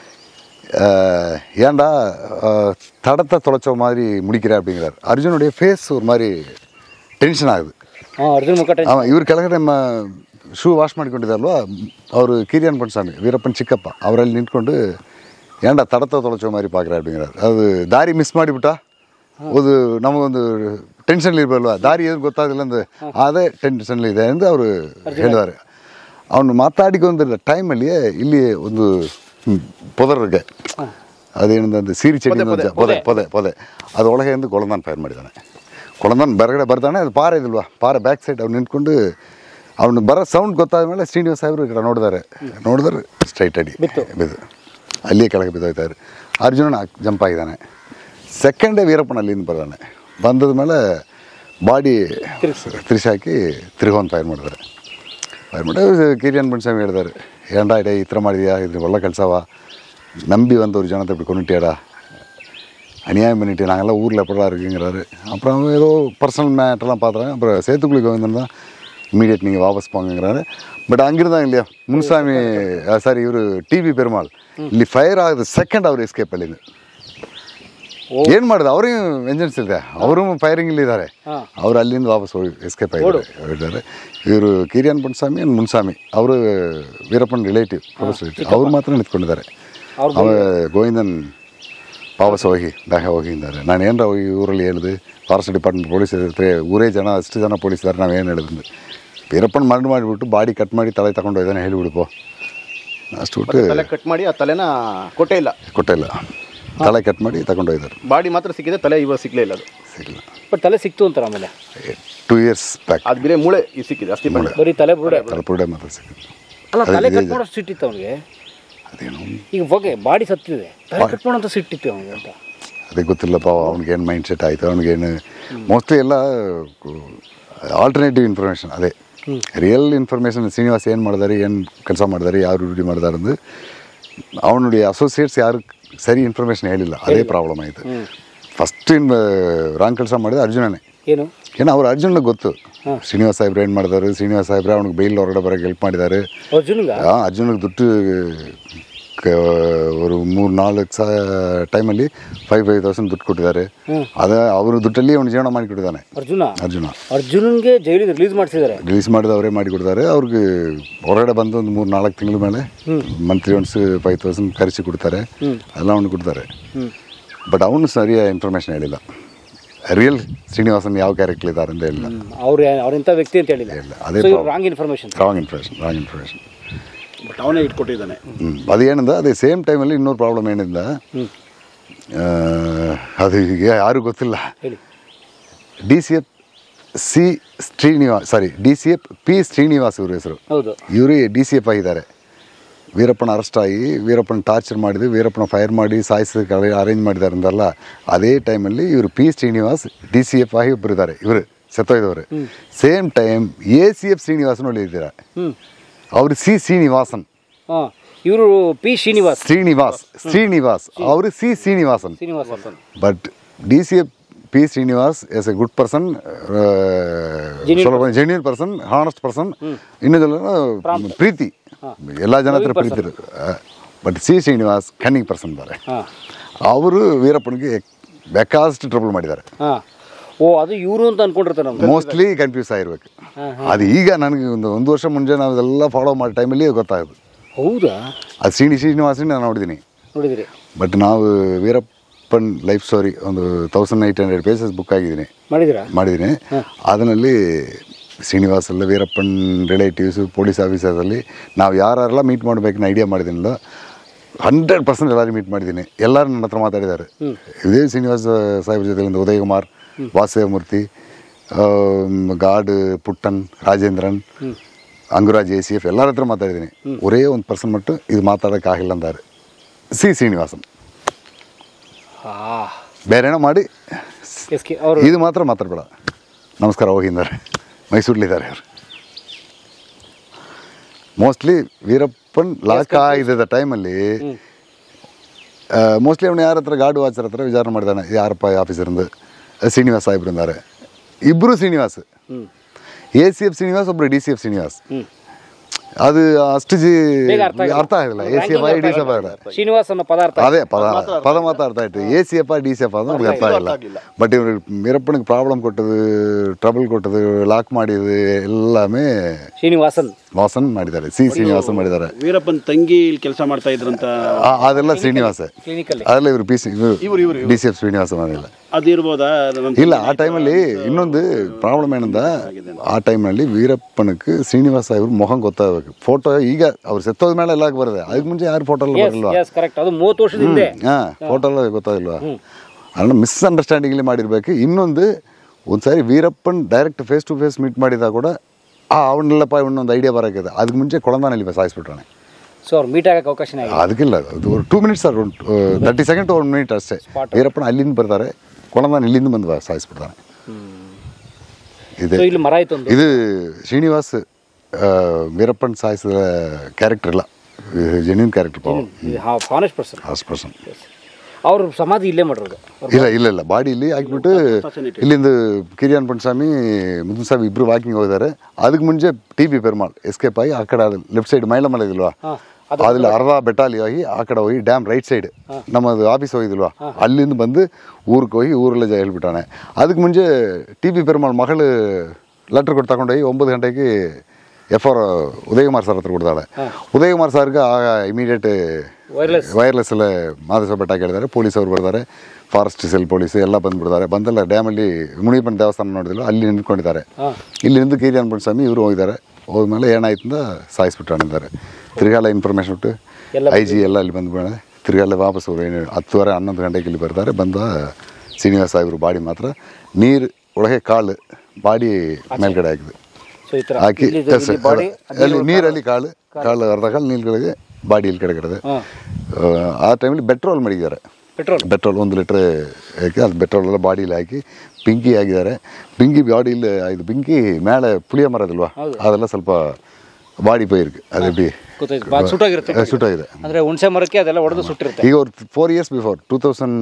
ஏன்டா அஹ், தடத்தை தொலைச்ச மாதிரி முடிக்கிற அப்படிங்கிறார் அர்ஜுனுடைய ஃபேஸ் ஒரு மாதிரி ಟೆನ್ಷನ್ ಆಗುದು ಹಾಂ ಅರ್ಜುನ್ ಮುಖ ಟೆನ್ಷನ್ ಅವ ಇವ್ರ ಕೆಳಗಡೆ ನಮ್ಮ ಶೂ ವಾಶ್ ಮಾಡ್ಕೊಂಡಿದ್ದಾರಲ್ವಾ ಅವರು ಕಿರಿಯನ್ ಪಣಸ್ವಾಮಿ ವೀರಪ್ಪನ್ ಚಿಕ್ಕಪ್ಪ ಅವರಲ್ಲಿ ನಿಂತ್ಕೊಂಡು ஏன்டா தடத்தை தொலைச்ச மாதிரி பார்க்குற அப்படிங்கிறார் ಅದು ದಾರಿ ಮಿಸ್ ಮಾಡಿಬಿಟ್ಟ ಅದು ನಮಗೊಂದು ಟೆನ್ಷನ್ ಇರಬಲ್ವಾ ದಾರಿ ಏನು ಗೊತ್ತಾಗಲಿಲ್ಲ ಅಂದ್ರೆ ಅದೇ ಟೆನ್ಷನ್ ಇದೆ ಎಂದು ಅವರು ಹೇಳಿದ್ದಾರೆ ಅವನು ಮಾತಾಡಿಕೊಂಡಿದ್ದ ಟೈಮಲ್ಲಿ ಇಲ್ಲಿ ಒಂದು ಹ್ಮ್, ಪೊದರ್ಗೆ ಅದೇನಂದ್ರೆ ಸೀರಿ ಚೆಡಿ ಅಂತ ಪೊದೆ ಪೊದೆ ಪೊದೆ ಅದರೊಳಗೆ ಎಂದು ಕೊಳಂದಾನ್ ಫೈರ್ ಮಾಡಿದ್ದಾನೆ ಕೊಳಂದಾನ್ ಹೊರಗಡೆ ಬರ್ತಾನೆ ಅದು ಪಾರ ಇದಿಲ್ವಾ ಪಾರ ಬ್ಯಾಕ್ ಸೈಡ್ ಅವ್ನು ನಿಂತ್ಕೊಂಡು ಅವ್ನು ಬರೋ ಸೌಂಡ್ ಗೊತ್ತಾದ ಮೇಲೆ ಶ್ರೀನಿವಾಸ ಸಾಹೇಬರು ಈ ಕಡೆ ನೋಡಿದಾರೆ ನೋಡಿದ್ರೆ ಸ್ಟ್ರೈಟ್ ಅಡಿ ಬಿದ್ದು ಅಲ್ಲಿಯೇ ಕೆಳಗೆ ಬಿದ್ದೋಯ್ತಾರೆ ಅರ್ಜುನನ ಜಂಪ್ ಆಗಿದ್ದಾನೆ ಸೆಕೆಂಡೇ ವೀರಪ್ಪನ ಅಲ್ಲಿಂದ ಬರ್ತಾನೆ ಬಂದದ ಮೇಲೆ ಬಾಡಿ ತಿರ್ಸಾಕಿ ತಿರುಗೊಂದು ಫೈರ್ ಮಾಡಿದ್ದಾರೆ ಫೈರ್ ಮಾಡಿ ಕಿರಿಯನ್ ಬಣ್ಸ್ವಾಮಿ ಹೇಳಿದಾರೆ ஏன்டா இடே ಈ ಥರ ಮಾಡಿದ್ಯಾ இது ಒಳ್ಳೆ ಕೆಲಸವ நம்பி வந்த ஒரு ஜனத்தை இப்படி கொண்டுட்டியாடா அநியாயம் பண்ணிட்டு நாங்கள்லாம் ஊரில் எப்படா இருக்குங்கிறாரு அப்புறம் அவங்க ஏதோ பர்சனல் மேட்டெல்லாம் பார்த்துறாங்க அப்புறம் சேத்துக்குழி கோவிந்தன் தான் இமீடியட் நீங்கள் வாபஸ் போங்கங்கிறாரு பட் அங்கிருந்தாங்க இல்லையா முன்சாமி சாரி ಇವರು ಟಿ ವಿ ಪೆರುಮಾಳ್ ಇಲ್ಲಿ ಫೈರ್ ಆದ ಸೆಕೆಂಡ್ ಅವ್ರು ಎಸ್ಕೇಪ್ ಅಲ್ಲಿಂದ ಏನು ಮಾಡಿದೆ ಅವ್ರಿಗೂ ವೆಂಜನ್ಸ್ ಇದೆ ಅವರು ಫೈರಿಂಗ್ ಇದ್ದಾರೆ ಹಾ. ಅವ್ರು ಅಲ್ಲಿಂದ ವಾಪಸ್ ಹೋಗಿ ಎಸ್ಕೇಪ್ ಆಗಿದ್ದಾರೆ ಹೋಗಿದ್ದಾರೆ ಇವರು ಕಿರಿಯನ್ ಪುಣ್ಸ್ವಾಮಿ and ಮುನ್ಸ್ವಾಮಿ ಅವರು ವೀರಪ್ಪನ ರಿಲೇಟಿವ್ ರಿಲೇಟಿವ್ ಅವ್ರು ಮಾತ್ರ ನಿಂತ್ಕೊಂಡಿದ್ದಾರೆ ಅವ್ರು ಅವ ಗೋವಿಂದನ್ ವಾಪಸ್ ಹೋಗಿ ದಾಹ ಹೋಗಿದ್ದಾರೆ ನಾನು ಏನರ ಹೋಗಿ ಊರಲ್ಲಿ ಹೇಳಿದೆ ಫಾರೆಸ್ಟ್ ಡಿಪಾರ್ಟ್ಮೆಂಟ್ ಪೊಲೀಸ್ ಇರ್ತಾರೆ ಊರೇ ಜನ ಅಷ್ಟು ಜನ ಪೊಲೀಸ್ ಇದ್ದಾರೆ ನಾವು ಏನು ಹೇಳಿದ್ರು ವೀರಪ್ಪನ ಮರಣ ಮಾಡಿಬಿಟ್ಟು ಬಾಡಿ ಕಟ್ ಮಾಡಿ ತಲೆ ತಗೊಂಡು ಹೋಯ್ದಾನೆ ಹೇಳಿಬಿಡ್ಪೋ ಅಷ್ಟು ಬಿಟ್ಟು ತಲೆ ಕಟ್ ಮಾಡಿ ಆ ತಲೆನ ಕೊಟ್ಟೇ ಇಲ್ಲ ಕೊಟ್ಟೇ ಇಲ್ಲ ತಲೆ ಕಟ್ ಮಾಡಿ ತಗೊಂಡು ಹೋಯ್ತಾರೆ ಬಾಡಿ ಮಾತ್ರ ಸಿಕ್ಕಿದೆ ತಲೆ ಇವಾಗ ಸಿಕ್ಕಲೇ ಇಲ್ಲ ಅದು ಸಿಗಲಿಲ್ಲ ಬಟ್ ತಲೆ ಸಿಕ್ತು ಅಂತಾರೆ ಆಮೇಲೆ ಟೂ ಇಯರ್ಸ್ ಬ್ಯಾಕ್ ಅದು ಬೇರೆ ಮೂಳೆ ಇದು ಸಿಕ್ಕಿದೆ ಅಸ್ಥಿ ಪಂಜರ ಬರೀ ತಲೆ ಬುರುಡೆ ತಲಪುರಡೆ ಮಾತ್ರ ಸಿಕ್ಕಿತ್ತು ಅಲ್ಲ ಅದು ತಲೆ ಕಟ್ ಇದೆ. ಮಾಡೋಷ್ಟು ಸಿಟ್ಟಿತ್ತು ಅವನಿಗೆ ಅದೇನು ಈಗ ಬಗ್ಗೆ ಬಾಡಿ ಸತ್ತಿದೆ ತಲೆ ಕಟ್ ಮಾಡೋಂಥ ಸಿಟ್ಟಿತ್ತು ಅವನಿಗೆ ಅಂತ ಅದೇ ಗೊತ್ತಿಲ್ಲಪ್ಪ ಅವ್ನಿಗೇನು ಮೈಂಡ್ ಸೆಟ್ ಆಯಿತು ಅವ್ನಿಗೇನು ಮೋಸ್ಟ್ಲಿ ಎಲ್ಲ ಆಲ್ಟರ್ನೇಟಿವ್ ಇನ್ಫಾರ್ಮೇಷನ್ ಅದೇ ರಿಯಲ್ ಇನ್ಫಾರ್ಮೇಷನ್ ಶ್ರೀನಿವಾಸ್ ಏನು ಮಾಡಿದಾರೆ ಏನು ಕೆಲಸ ಮಾಡಿದಾರೆ ಯಾರು ಡ್ಯೂಟಿ ಮಾಡಿದಾರೆ ಅಂದು ಅವನುடைய ಅಸೋಸಿಯೇಟ್ಸ್ ಯಾರು ಸರಿ ಇನ್ಫಾರ್ಮೇಷನ್ ಹೇಳಿಲ್ಲ ಅದೇ ಪ್ರಾಬ್ಲಮ್ ಆಯಿತು ಫಸ್ಟ್ ಇನ್ ರಾಂಗ್ ಕೆಲಸ ಮಾಡಿದ ಅರ್ಜುನನೇ ಏನು ಏನೋ ಅವ್ರು ಅರ್ಜುನ್ಗೆ ಗೊತ್ತು ಶ್ರೀನಿವಾಸ್ ಸಾಹೇಬ್ರು ಏನು ಮಾಡಿದಾರೆ ಶ್ರೀನಿವಾಸ್ ಸಾಹೇಬ್ರೆ ಅವ್ನಿಗೆ ಬೈಲ್ ಹೊರಗಡೆ ಬರೋಕ್ಕೆ ಹೆಲ್ಪ್ ಮಾಡಿದ್ದಾರೆ ಅರ್ಜುನ್ಗ ಆ, ಅರ್ಜುನಿಗೆ ದುಡ್ಡು ಕ- ஒரு ಮೂರು ನಾಲ್ಕು ಸಹ ಟೈಮಲ್ಲಿ ಫೈವ್ ಫೈವ್ ತೌಸಂಡ್ ದುಡ್ಡು ಕೊಟ್ಟಿದ್ದಾರೆ ಅದ ಅವರು ದುಡ್ಡಲ್ಲಿ ಅವನು ಜೀವನ ಮಾಡಿ ಕೊಟ್ಟಿದ್ದಾನೆ ಅರ್ಜುನ ಅರ್ಜುನ ಅರ್ಜುನನ್ಗೆ ಜೈಲಿಗೆ ರಿಲೀಸ್ ಮಾಡಿಸಿದ್ದಾರೆ ರಿಲೀಸ್ ಮಾಡಿದ ಅವರೇ ಮಾಡಿ ಕೊಡ್ತಾರೆ ಅವ್ರಿಗೆ ಹೊರಗಡೆ ಬಂದು ಒಂದು ಮೂರು ನಾಲ್ಕು ತಿಂಗಳ ಮೇಲೆ ಮಂತ್ಲಿ ಒನ್ಸ್ ಫೈವ್ ತೌಸಂಡ್ ಖರ್ಚು ಕೊಡ್ತಾರೆ ಎಲ್ಲ ಅವನು ಕೊಡ್ತಾರೆ ಬಟ್ ಅವನು ಸರಿಯಾದ ಇನ್ಫಾರ್ಮೇಷನ್ ಹೇಳಿಲ್ಲ ರಿಯಲ್ ಶ್ರೀನಿವಾಸನ್ ಯಾವ ಕ್ಯಾರೆಕ್ಟರ್ ಇದ್ದಾರೆ ಅಂತ ಹೇಳಿಲ್ಲ ಅವ್ರು ಅವ್ರ ಇಂಥ ವ್ಯಕ್ತಿ ಅಂತ ಹೇಳಿಲ್ಲ ಇಲ್ಲ, ಅದೇ so problem. Wrong information wrong information wrong information but ಅವನೇ ಇಟ್ಕೊಟ್ಟಿದ್ದಾನೆ ಹ್ಞೂ ಅದೇನಿಂದ ಅದೇ ಸೇಮ್ ಟೈಮಲ್ಲಿ ಇನ್ನೊಂದು ಪ್ರಾಬ್ಲಮ್ ಏನಿಂದ ಆ, ಅದು ಈಗ ಯಾರೂ ಗೊತ್ತಿಲ್ಲ ಹೇಳಿ D C F C Srinivas sorry D C F P Srinivas ಇವ್ರ ಹೆಸರು ಹೌದು ಇವರು ಡಿ ಸಿ ಎಫ್ ಆಗಿದ್ದಾರೆ ವೀರಪ್ಪನ ಅರೆಸ್ಟ್ ಆಗಿ ವೀರಪ್ಪನ ಟಾರ್ಚರ್ ಮಾಡಿದ್ವಿ ವೀರಪ್ಪನ ಫೈರ್ ಮಾಡಿ ಸಾಯಿಸೋದಕ್ಕೆ ಅರೇಂಜ್ ಮಾಡಿದ್ದಾರೆ ಅಂದಲ್ಲ ಅದೇ ಟೈಮಲ್ಲಿ ಇವರು P Srinivas D C F ಆಗಿ ಒಬ್ಬರು ಇದ್ದಾರೆ ಇವರು ಸತ್ತೋಯ್ದವರು same time A C F Srinivasan ಒಳ್ಳಿದ್ದೀರಾ ಹ್ಞೂ ಅವರು ಸಿ ಶ್ರೀನಿವಾಸನ್ ಹಾಂ ಇವರು ಪಿ ಶ್ರೀನಿವಾಸ್ ಶ್ರೀನಿವಾಸ್ ಶ್ರೀನಿವಾಸ್ ಅವರು C Srinivasan Srinivas but D C F P Srinivas yes a good person genuine person honest person ಇನ್ನೊಂದೆಲ್ಲ ಪ್ರೀತಿ ಎಲ್ಲ ಜನ ಹತ್ರ ಪ್ರೀತಿ but C Srinivas cunning person ಇದ್ದಾರೆ ಹಾಂ ಅವರು ವೀರಪ್ಪನಿಗೆ ಬೇಕಾದಷ್ಟು ಟ್ರಬಲ್ ಮಾಡಿದ್ದಾರೆ ಹಾಂ ಓ ಅದು ಇವರು ಅಂತ ಅನ್ಕೊಂಡಿರ್ತಾರೆ ನಮ್ಗೆ ಮೋಸ್ಟ್ಲಿ ಕನ್ಫ್ಯೂಸ್ ಆಗಿರ್ಬೇಕು ಅದು ಈಗ ನನಗೆ ಒಂದು ಒಂದು ವರ್ಷ ಮುಂಚೆ ನಾವು ಇದೆಲ್ಲ ಫಾಲೋ ಮಾಡೋ ಟೈಮಲ್ಲಿ ಗೊತ್ತಾಗೋದು ಹೌದಾ ಅದು ಶ್ರೀನಿ ಶ್ರೀನಿವಾಸನ ನಾನು ನೋಡಿದ್ದೀನಿ ನೋಡಿದಿರಿ ಬಟ್ ನಾವು ವೀರಪ್ಪ ವೀರಪ್ಪನ್ ಲೈಫ್ ಸ್ಟೋರಿ ಒಂದು thousand eight hundred pages book ಆಗಿದ್ದೀನಿ ಮಾಡಿದ್ದೀರಾ ಮಾಡಿದ್ದೀನಿ ಅದರಲ್ಲಿ ಶ್ರೀನಿವಾಸ್ ಎಲ್ಲ ವೀರಪ್ಪನ್ ರಿಲೇಟಿವ್ಸು ಪೊಲೀಸ್ ಆಫೀಸರ್ಸಲ್ಲಿ ನಾವು ಯಾರೆಲ್ಲ ಮೀಟ್ ಮಾಡಬೇಕನ್ನ ಐಡಿಯಾ ಮಾಡಿದ್ದೀನಲ್ಲ ಹಂಡ್ರೆಡ್ ಪರ್ಸೆಂಟ್ ಎಲ್ಲರೂ ಮೀಟ್ ಮಾಡಿದ್ದೀನಿ ಎಲ್ಲರೂ ನನ್ನ ಹತ್ರ ಮಾತಾಡಿದ್ದಾರೆ ಇದೇ ಶ್ರೀನಿವಾಸ ಸಾಹೇಬ್ರ ಜೊತೆ ಒಂದು ಉದಯ್ ಕುಮಾರ್ ವಾಸುದೇವ ಮೂರ್ತಿ ಗಾಡ್ Puttan Rajendran Anguraj A C F ಎಲ್ಲರ ಹತ್ರ ಮಾತಾಡಿದ್ದೀನಿ ಒರೇ ಒಂದು ಪರ್ಸನ್ ಮಟ್ಟು ಇದು ಮಾತಾಡೋಕ್ಕಾಗಿಲ್ಲ ಅಂತಾರೆ ಸಿ ಶ್ರೀನಿವಾಸನ್ ಹಾಂ ಬೇರೆನೋ ಮಾಡಿ ಎಸ್ ಕೆ ಅವರು ಇದು ಮಾತ್ರ ಮಾತಾಡಬೇಡ ನಮಸ್ಕಾರ ಹೋಗಿದ್ದಾರೆ ಮೈಸೂರಲ್ಲಿದ್ದಾರೆ ಅವರು ಮೋಸ್ಟ್ಲಿ ವೀರಪ್ಪನ್ ಲಾಕ್ ಆಗಿದ್ದ ಟೈಮಲ್ಲಿ ಮೋಸ್ಟ್ಲಿ ಅವನು ಯಾರ ಹತ್ರ ಗಾಡು ವಾಚರ್ ಹತ್ರ ವಿಚಾರಣೆ ಮಾಡಿದಾನೆ ಯಾರಪ್ಪ ಆಫೀಸರಿಂದ ಶ್ರೀನಿವಾಸ್ ಸಾಹೇಬ್ರು ಅಂತಾರೆ ಇಬ್ಬರು ಶ್ರೀನಿವಾಸ್ ಹ್ಞೂ ಎ ಸಿ ಎಫ್ ಶ್ರೀನಿವಾಸ್ ಒಬ್ರು ಡಿ ಸಿ ಎಫ್ ಶ್ರೀನಿವಾಸ್ ಅದು ಅಷ್ಟು ಜಿ ಬೇಗ ಅರ್ಥ ಆಗಿಲ್ಲ. ಅರ್ಥ ಆಗಿಲ್ಲ A C F I D C F ಆಗಿಲ್ಲ ಶ್ರೀನಿವಾಸ್ ಅನ್ನೋ ಪದಾರ್ಥ ಅದೇ ಪದ ಪದ ಮಾತಾಡ್ತಾ ಇತ್ತು A C F D C F ಅದು ಅವ್ರಿಗೆ ಅರ್ಥ ಆಗಿಲ್ಲ ಬಟ್ ಇವ್ರು ವೀರಪ್ಪನಿಗೆ ಪ್ರಾಬ್ಲಮ್ ಕೊಟ್ಟದು ಟ್ರಬಲ್ ಕೊಟ್ಟದು ಲಾಕ್ ಮಾಡಿದ್ದು ಎಲ್ಲಾಮೇ ಶ್ರೀನಿವಾಸನ್ ವಾಸನ್ ಮಾಡಿದ್ದಾರೆ ಸಿ ಶ್ರೀನಿವಾಸನ್ ಮಾಡಿದ್ದಾರೆ ವೀರಪ್ಪನ್ ತಂಗಿ ಇಲ್ಲಿ ಕೆಲಸ ಮಾಡ್ತಾ ಇದ್ರಂತ ಆ- ಅದೆಲ್ಲ ಶ್ರೀನಿವಾಸ ಕ್ಲಿನಿಕಲ್ಲಿ ಅದೆಲ್ಲ ಇವರು P C D C F Srinivasa ಮಾಡಿಲ್ಲ ಅದಿರ್ಬೋದಾ ನನ್ನ ಇಲ್ಲ ಆ ಟೈಮಲ್ಲಿ ಇನ್ನೊಂದು ಪ್ರಾಬ್ಲಮ್ ಏನಂದ ಆ ಟೈಮ್ನಲ್ಲಿ ವೀರಪ್ಪನಕ್ಕೆ ಶ್ರೀನಿವಾಸ ಇವ್ರ ಮೊಹಂ ಗೊತ್ತಾಗಬೇಕು ಫೋಟೋ ಈಗ ಅವ್ರು ಸೆತ್ತೋದ ಮೇಲೆ ಎಲ್ಲ ಬರುತ್ತೆ ಅದಕ್ಕೆ ಮುಂಚೆ ಯಾರು ಫೋಟೋ ಎಲ್ಲ ಬರಲ್ವಾ ಎಸ್ ಕರೆಕ್ಟ್ ಅದು ಮೂವತ್ತು ವರ್ಷದ ಹಿಂದೆ ಹಾಂ ಫೋಟೋ ಎಲ್ಲ ಗೊತ್ತಾಗಿಲ್ವಾ ಅದನ್ನ ಮಿಸ್ಅಂಡರ್ಸ್ಟ್ಯಾಂಡಿಂಗ್ಲಿ ಮಾಡಿರ್ಬೇಕು ಇನ್ನೊಂದು ಒಂದ್ಸಾರಿ Veerappan direct face to face meet ಮಾಡಿದಾಗ ಕೂಡ ಆ ಅವನ್ನೆಲ್ಲಪ್ಪ ಇವನೊಂದು ಐಡಿಯಾ ಬರೋಕ್ಕಿದೆ ಅದಕ್ಕೆ ಮುಂಚೆ ಕೊಳಂದಾನಲ್ಲಿ ಸಾಯಿಸ್ಬಿಟ್ರಾನೆ ಸೊ ಅವ್ರು ಮೀಟ್ ಆಗಕ್ಕೆ ಅವಕಾಶನೇ ಆಗಿಲ್ಲ ಅದಕ್ಕಿಲ್ಲ ಅದು two minutes sir thirty second one minute ಅಷ್ಟೇ ವೀರಪ್ಪನ ಅಲ್ಲಿಂದ ಬರ್ತಾರೆ ಕೊಳಂದಾನ ಇಲ್ಲಿಂದ ಬಂದು ಬ- ಸಾಯಿಸ್ಬಿಡ್ತಾನೆ ಇದೆ ಸೊ ಇಲ್ಲಿ ಮರ ಆಯ್ತು ಒಂದು ಇದು ಶ್ರೀನಿವಾಸ್ ಆ, ವೀರಪ್ಪನ್ ಸಾಯಿಸಿದ ಕ್ಯಾರೆಕ್ಟರ್ ಇಲ್ಲ ಜೆನ್ಯೂನ್ ಕ್ಯಾರೆಕ್ಟರ್ ಪಾವ ಫಾನೆಸ್ಟ್ ಪರ್ಸನ್ ಹಾಸ್ ಪರ್ಸನ್ ಅವ್ರ ಸಮಾಧಿ ಇಲ್ಲೇ ಮಾಡಿರೋದು ಇಲ್ಲ ಇಲ್ಲ ಇಲ್ಲ ಬಾಡಿ ಇಲ್ಲಿ ಹಾಕ್ಬಿಟ್ಟು ಇಲ್ಲಿಂದ ಕಿರಿಯನ್ ಪಂಚಸ್ವಾಮಿ ಮುದ್ದುಸ್ವಾಮಿ ಇಬ್ರು ವಾಕಿಂಗ್ ಹೋಗಿದ್ದಾರೆ ಅದಕ್ಕೆ ಮುಂಚೆ ಟಿ ಬಿ ಪೆರ್ಮಾಳ್ ಎಸ್ಕೇಪ್ ಆಗಿ ಆ ಕಡೆ ಲೆಫ್ಟ್ ಸೈಡ್ ಮೈಲಮಲ ಇದಿಲ್ವಾ ಅದ್ರಲ್ಲಿ ಅರ್ಧ ಬೆಟಾಲಿ ಹೋಗಿ ಆ ಕಡೆ ಹೋಗಿ ಡ್ಯಾಮ್ ರೈಟ್ ಸೈಡ್ ನಮ್ಮದು ಆಫೀಸ್ ಹೋಗಿದಿಲ್ವಾ ಅಲ್ಲಿಂದ ಬಂದು ಊರಿಗೆ ಹೋಗಿ ಊರಲ್ಲೇ ಜ ಹೇಳ್ಬಿಟ್ಟಾನೆ ಅದಕ್ಕೆ ಮುಂಚೆ ಟಿ ಬಿ ಪೆರ್ಮಾಳ್ ಮಗಳು ಲೆಟ್ರ್ ಕೊಟ್ಟು ತಗೊಂಡೋಗಿ ಒಂಬತ್ತು ಗಂಟೆಗೆ ಎಫ್ ಆರ್ ಉದಯಕುಮಾರ್ ಸರ್ ಹತ್ರ ಕೊಡ್ತಾಳೆ ಉದಯಕುಮಾರ್ ಸರ್ಗೆ ಆಗ ಇಮಿಡಿಯೇಟ್ ವೈರ್ಲೆಸ್ ವೈರ್ಲೆಸ್ ಎಲ್ಲ ಮಾದೇಶ್ವರ ಬೆಟ್ಟ ಕೇಳಿದ್ದಾರೆ ಪೊಲೀಸ್ ಅವರು ಬರ್ತಾರೆ ಫಾರೆಸ್ಟ್ ಸೆಲ್ ಪೊಲೀಸ್ ಎಲ್ಲ ಬಂದ್ಬಿಡ್ತಾರೆ ಬಂದೆಲ್ಲ ಡ್ಯಾಮಲ್ಲಿ ಮುನಿಯಪ್ಪನ ದೇವಸ್ಥಾನ ನೋಡಿದಿಲ್ಲ ಅಲ್ಲಿ ನಿಂತ್ಕೊಂಡಿದ್ದಾರೆ ಇಲ್ಲಿ ನಿಂತು ಕಿರಿ ಅನ್ಬಿಟ್ಟು ಸ್ವಾಮಿ ಇವರು ಹೋಗಿದ್ದಾರೆ ಹೋದ್ಮೇಲೆ ಏನಾಯ್ತು ಅಂತ ಸಾಯಿಸ್ಬಿಟ್ಟು ತಿರ್ಗಾಲ ಇನ್ಫಾರ್ಮೇಶನ್ ಬಿಟ್ಟು ಐ ಜಿ ಎಲ್ಲ ಅಲ್ಲಿ ಬಂದ್ಬಿಡ ತಿರ್ಗಾಲ ವಾಪಸ್ ಅವ್ರು ಏನು ಹತ್ತುವರೆ ಹನ್ನೊಂದು ಗಂಟೆಗೆ ಇಲ್ಲಿ ಬರ್ತಾರೆ ಬಂದ ಶ್ರೀನಿವಾಸ ಸಾಹೇಬ್ರು ಬಾಡಿ ಮಾತ್ರ ನೀರು ಒಳಗೆ ಕಾಳು ಬಾಡಿ ಮೇಲ್ಗಡೆ ಹಾಕಿದೆ ಸೊ ಈ ಥರ ಹಾಕಿ ಇಲ್ಲಿ ಇದು- ಇಲ್ಲಿ ಬಾಡಿ ಅಲ್ಲಿ ನೀರಲ್ಲಿ ಕಾಳು ಕಾಳು ಅರ್ಧ ಕಾಳು ನೀರುಗಳಿಗೆ ಬಾಡಿ ಇಲ್ಲಿ ಕಡೆ ಕಡೆ ಆ ಟೈಮಲ್ಲಿ ಪೆಟ್ರೋಲ್ ಮಾಡಿದ್ದಾರೆ ಪೆಟ್ರೋಲ್ ಪೆಟ್ರೋಲ್ ಒಂದು ಲೀಟ್ರ್ ಹಾಕಿ ಅದು ಪೆಟ್ರೋಲ್ ಎಲ್ಲ ಬಾಡಿಲಿ ಹಾಕಿ ಪಿಂಕಿ ಆಗಿದ್ದಾರೆ ಪಿಂಕಿ ಬಾಡಿயில் ಇದು ಪಿಂಕಿ ಮೇಲೆ ಪುಳಿಯ ಮರ ಇದಲ್ವಾ ಅದೆಲ್ಲ ಸ್ವಲ್ಪ ಬಾಡಿ போயிருக்கு ಅದು எப்படி ಗೊತ್ತಾಯ್ತು ಬಾ ಸುಟ್ಟಾಗಿರುತ್ತೆ ಸುಟ್ಟಾಗಿದೆ ಅಂದ್ರೆ ಹುಣಸೆ ಮರಕ್ಕೆ ಅದೆಲ್ಲ ಹೊಡೆದು ಸುಟ್ಟಿರುತ್ತೆ ಈಗ ಅವ್ರು four years before two thousand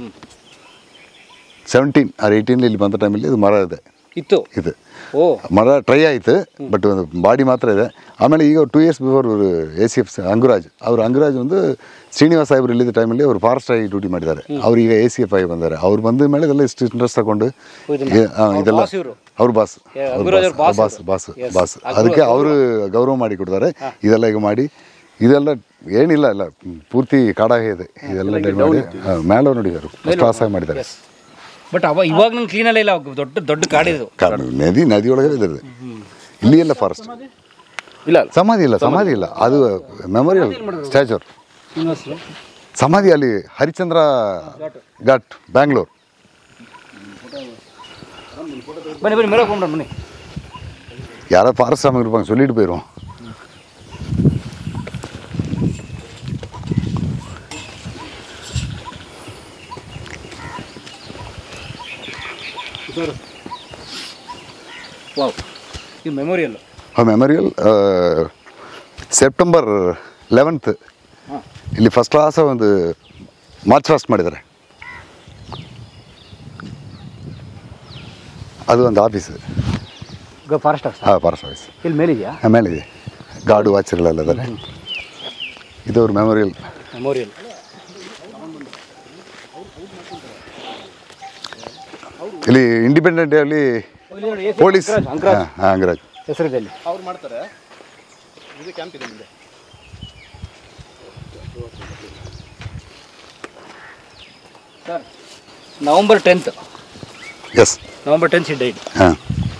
seventeen or eighteen ಇಲ್ಲಿ ಬಂದ ಟೈಮಲ್ಲಿ ಇದು ಮರ ಇದೆ ಇತ್ತು ಇದು ಓ ಮರ ಟ್ರೈ ಆಯಿತು ಬಟ್ ಒಂದು ಬಾಡಿ ಮಾತ್ರ ಇದೆ ಆಮೇಲೆ ಈಗ ಟೂ ಇಯರ್ಸ್ ಬಿಫೋರ್ ಇವರು ಎ ಸಿ ಎಫ್ ಅಂಗುರಾಜ್ ಅವರು ಅಂಗುರಾಜ್ ಒಂದು ಶ್ರೀನಿವಾಸ ಸಾಹೇಬ್ರು ಇಲ್ಲಿದ್ದ ಟೈಮಲ್ಲಿ ಅವರು ಫಾರೆಸ್ಟ್ ಆಗಿ ಡ್ಯೂಟಿ ಮಾಡಿದ್ದಾರೆ ಅವ್ರು ಈಗ ಎ ಸಿ ಎಫ್ ಆಗಿ ಬಂದ್ದಾರೆ ಅವ್ರು ಬಂದ ಮೇಲೆ ಇದೆಲ್ಲ ಇಷ್ಟು ಇಂಟ್ರೆಸ್ಟ್ ತಗೊಂಡು ಇದನ್ನ- ಏ- ಆ, ಇದೆಲ್ಲ boss ಇವ್ರು? ಅವ್ರ ಬಾಸ್ ಏ, ಅಂಗುರಾಜ್ ಅವ್ರ boss ಬಾಸ್ ಅದು. Boss Yes. ಬಾಸ್ ಅಂಗುರಾಜ್ ಅದಕ್ಕೆ ಅವರು ಗೌರವ ಮಾಡಿ ಕೊಡ್ತಾರೆ ಇದೆಲ್ಲ ಈಗ ಮಾಡಿ ಇದೆಲ್ಲ ಏನಿಲ್ಲ ಇಲ್ಲ ಪೂರ್ತಿ ಕಾಡಾಗಿದೆ ಇದೆಲ್ಲ ಡೆಡ್ ಮಾಡಿ ಹಾ, ಮೇಲೆ ನೋಡಿದ್ದಾರೆ ಫಸ್ಟ್ ಕ್ಲಾಸ್ ಆಗಿ ಮಾಡಿದ್ದಾರೆ ಬಟ್ ಅವ ಇವಾಗ ನಂಗೆ ಕ್ಲೀನಲ್ಲೇ ಇಲ್ಲ ಅವಾಗ ದೊಡ್ಡ ದೊಡ್ಡ ಕಾಡಿದು ಕಾಡು ನದಿ ನದಿ ಒಳಗೆ ಇದೆ ಇಲ್ಲಿ ಎಲ್ಲ ಫಾರೆಸ್ಟ್ ಇಲ್ಲ ಸಮಾಧಿ ಇಲ್ಲ ಸಮಾಧಿ ಇಲ್ಲ ಅದು ಮೆಮೊರಿಯಲ್ ಸ್ಟ್ಯಾಚರ್ ಸಮಾಧಿ ಅಲ್ಲಿ ಹರಿಚಂದ್ರ ಘಾಟ್ ಬ್ಯಾಂಗ್ಳೂರ್ ಬನ್ನಿ ಬನ್ನಿ ಮೇರೆ ಹೋಗ್ಬಿಡೋಣ ಬನ್ನಿ யாரோ ஃபாரஸ்ட் ஆமாம் இருப்பாங்க சொல்லிட்டு போயிடுவோம் ವಾವ್ ಇದು ಮೆಮೊರಿಯಲ್ ಮೆಮೊರಿಯಲ್ ಸೆಪ್ಟೆಂಬರ್ ಲೆವೆಂತ್ ಇಲ್ಲಿ ಫಸ್ಟ್ ಕ್ಲಾಸ್ ಒಂದು ಮಾರ್ಚ್ ಫಾಸ್ಟ್ ಮಾಡಿದ್ದಾರೆ ಅದು ಒಂದು ಆಫೀಸ್ ಫಾರೆಸ್ಟ್ ಆಫೀಸ್ ಹಾಂ ಫಾರೆಸ್ಟ್ ಆಫೀಸ್ ಇಲ್ಲಿ ಮೇಲಿದೆಯಾ ಆಮೇಲೆ ಇದೆ ಗಾಡು ವಾಚರ್ಗಳೆಲ್ಲ ಇದ್ದಾರೆ ಇದು ಅವ್ರ ಮೆಮೊರಿಯಲ್ ಮೆಮೋರಿಯಲ್ ಇಲ್ಲಿ ಇಂಡಿಪೆಂಡೆಂಟ್ ಡೇ ಅಲ್ಲಿ ಪೊಲೀಸ್ ಅಂಕರಾಜ್ ಹಾಂ ಅಂಗರಾಜ್ ಹೆಸರಿದೆ ಅಲ್ಲಿ ಅವ್ರು ಮಾಡ್ತಾರೆ ಇದು ಕ್ಯಾಂಪ್ ಇದೆ ಮುಂದೆ November tenth yes November tenth she died ಹಾಂ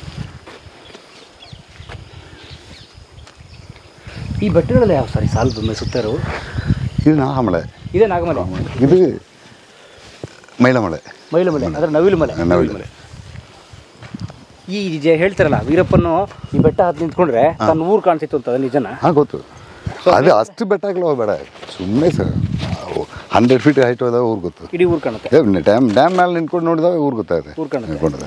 ಈ ಬೆಟ್ಟಗಳೆಲ್ಲ ಯಾವ ಸರಿ ಸಾಲು ತುಂಬ ಸುತ್ತಾರು ಇದು ನಾಗಮಲೆ ಇದೇ ನಾಗಮಲೆ ಇದು ಮೈಲಮಲೆ ಮೈಲಮಲೆ ಅದರ ನವಿಲು ಮಲೆ ನವಿಲು. ಈ ಜ ಹೇಳ್ತಾರಲ್ಲ ವೀರಪ್ಪನು ಈ ಬೆಟ್ಟ ಹತ್ತು ನಿಂತ್ಕೊಂಡ್ರೆ ತನ್ನ ಊರು ಕಾಣ್ತಿತ್ತು ಅಂತ ಅದು ನಿಜನ ಹಾಂ ಗೊತ್ತು ಅದೇ ಅಷ್ಟು ಬೆಟ್ಟಗಳು ಬೇಡ ಸುಮ್ಮನೆ ಸರ್ ಹಂಡ್ರೆಡ್ ಫೀಟ್ ಹೈಟ್ ಹೋದಾಗ ಊರು ಗೊತ್ತು ಇಡೀ ಊರು ಕಾಣುತ್ತೆ ಡ್ಯಾಮ್ ಡ್ಯಾಮ್ ಮೇಲೆ ನಿಂತ್ಕೊಂಡು ನೋಡಿದಾಗ ಊರು ಗೊತ್ತಾಗುತ್ತೆ ಊರು ಕಾಣುತ್ತೆ. ನಿಂತ್ಕೊಂಡಿದೆ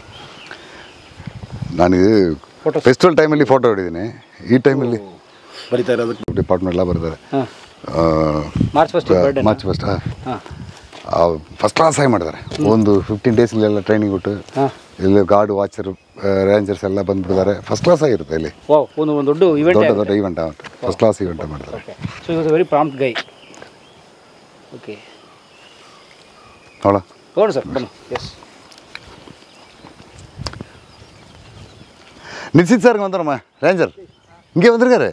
ನನಗೆ Photos. ಫೆಸ್ಟಿವಲ್ ಟೈಮಲ್ಲಿ ಫೋಟೋ ಹೊಡಿದ್ದೀನಿ ಈ ಟೈಮಲ್ಲಿ ಬರಿತಾ ಇರೋದಕ್ಕೆ ಡಿಪಾರ್ಟ್ಮೆಂಟ್ ಎಲ್ಲ ಬರ್ತಾರೆ ಹಾಂ March first birthday March first ಹಾಂ ಫಸ್ಟ್ ಕ್ಲಾಸ್ ಆಗಿ ಮಾಡಿದ್ದಾರೆ ಒಂದು ಫಿಫ್ಟೀನ್ ಡೇಸ್ ಇಲ್ಲೆಲ್ಲ ಟ್ರೈನಿಂಗ್ ಕೊಟ್ಟು ಹಾಂ ಇಲ್ಲಿ ಗಾರ್ಡ್ ವಾಚರ್ ರೇಂಜರ್ಸ್ ಎಲ್ಲ ಬಂದ್ಬಿಡ್ತಾರೆ ಫಸ್ಟ್ ಕ್ಲಾಸ್ ಆಗಿರುತ್ತೆ ಇಲ್ಲಿ ಓ ಒಂದು ಒಂದು ದೊಡ್ಡ ಇವೆಂಟ್ ದೊಡ್ಡ ದೊಡ್ಡ ಈವೆಂಟ್ ಫಸ್ಟ್ ಕ್ಲಾಸ್ ಈವೆಂಟ್ ಮಾಡ್ತಾರೆ okay so he was very prompt guy okay ನೋಡ ನೋಡಿ ಸರ್ ಬನ್ನಿ ಎಸ್ ನಿಶ್ಚಿತ್ ಸರ್ ಬಂದಾರಮ್ಮ ರೇಂಜರ್ ಹಿಂಗೆ ಬಂದಿರ್ಗಾರೆ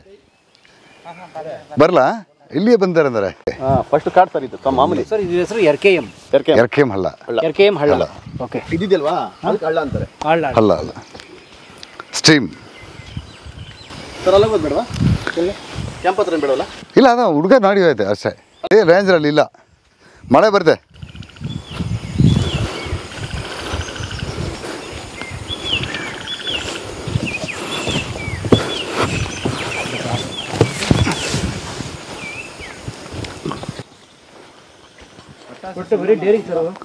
ಬರಲಾ ಇಲ್ಲಿಯೇ ಬಂದಾರೆ ಅಂದರೆ ಫಸ್ಟ್ ಕಾರ್ಡ್ ಸರ್ ಇದು ತಮ್ಮ ಮಾಮೂಲಿ ಸರ್ ಇದು ಹೆಸರು ಎರ್ ಕೆ ಎಮ್ ಯಾಕೆ ಎರ್ ಕೆ ಎಮ್ ಹಲ್ಲ ಎರ್ ಕೆ ಎಮ್ ಹಳ್ಳ ಓಕೆ ಇದಿದೆಯಲ್ವಾ ಅದಕ್ಕೆ ಹಳ್ಳ ಅಂತಾರೆ ಹಳ್ಳ ಅಲ್ಲ ಅಲ್ಲ ಸ್ಟ್ರೀಮ್ ಸರ್ ಅಲ್ಲ ಬೇಡವಾ ಕ್ಯಾಂಪ್ ಹತ್ರ ಏನ್ ಬೇಡವಲ್ಲ ಇಲ್ಲ ಅದ ಹುಡುಗ ನಾಡಿ ಹೋಯ್ತೆ ಅಷ್ಟೇ ಏ ರೇಂಜರಲ್ಲಿ ಇಲ್ಲ ಮಳೆ ಬರುತ್ತೆ ಬಟ್ ವೆರಿ ಡೇರಿಂಗ್ ಸರ್ ಅದು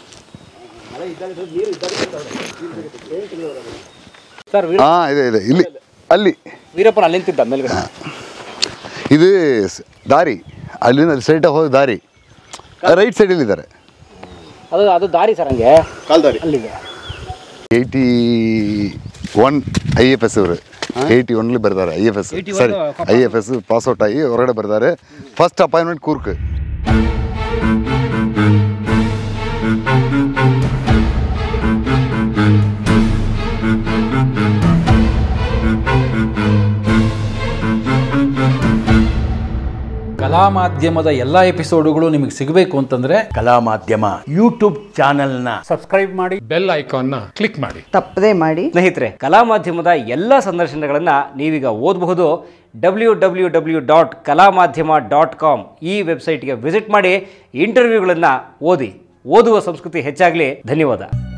ಸರ್ ವೀರ ಹಾಂ ಇದೆ ಇದೆ ಇಲ್ಲಿ ಅಲ್ಲಿ ವೀರಪ್ಪನ ಅಲ್ಲಿ ನಿಂತಿದ್ದ ಮೇಲ್ಗಡೆ ಇದು ಸ್- ದಾರಿ ಅಲ್ಲಿಂದ ಸ್ಟ್ರೈಟಾಗಿ ಹೋದ ದಾರಿ ರೈಟ್ ಸೈಡಲ್ಲಿ ಇದ್ದಾರೆ ಅದು ಅದು ದಾರಿ ಸರ್ ಹಂಗೆ ಕಾಲ್ದಾರಿ ಅಲ್ಲಿದೆ eighty one I F S ಇವರು ಏಯ್ಟಿ ಒನ್ಲಿ ಬರ್ತಾರೆ ಐ ಎಫ್ ಎಸ್ 81 ಸರಿ pass I F S pass out ಆಗಿ ಹೊರಗಡೆ ಬರ್ತಾರೆ ಫಸ್ಟ್ ಅಪಾಯಿಂಟ್ಮೆಂಟ್ ಕೂರ್ಕ್ ಕಲಾ ಮಾಧ್ಯಮದ ಎಲ್ಲ ಎಪಿಸೋಡುಗಳು ನಿಮಗೆ ಸಿಗಬೇಕು ಅಂತಂದ್ರೆ ಕಲಾ ಮಾಧ್ಯಮ ಯೂಟ್ಯೂಬ್ ಚಾನೆಲ್ನ ಬೆಲ್ ಐಕಾನ್ನ ಕ್ಲಿಕ್ ಮಾಡಿ ತಪ್ಪದೇ ಮಾಡಿ ಸ್ನೇಹಿತರೆ ಕಲಾ ಮಾಧ್ಯಮದ ಎಲ್ಲ ಸಂದರ್ಶನಗಳನ್ನು ನೀವೀಗ ಓದಬಹುದು ಡಬ್ಲ್ಯೂ ಡಬ್ಲ್ಯೂ ಡಬ್ಲ್ಯೂ ಡಾಟ್ ಕಲಾ ಮಾಧ್ಯಮ ಡಾಟ್ ಕಾಮ್ ಈ ವೆಬ್ಸೈಟ್ಗೆ ವಿಸಿಟ್ ಮಾಡಿ ಇಂಟರ್ವ್ಯೂಗಳನ್ನು ಓದಿ ಓದುವ ಸಂಸ್ಕೃತಿ ಹೆಚ್ಚಾಗಲಿ ಧನ್ಯವಾದ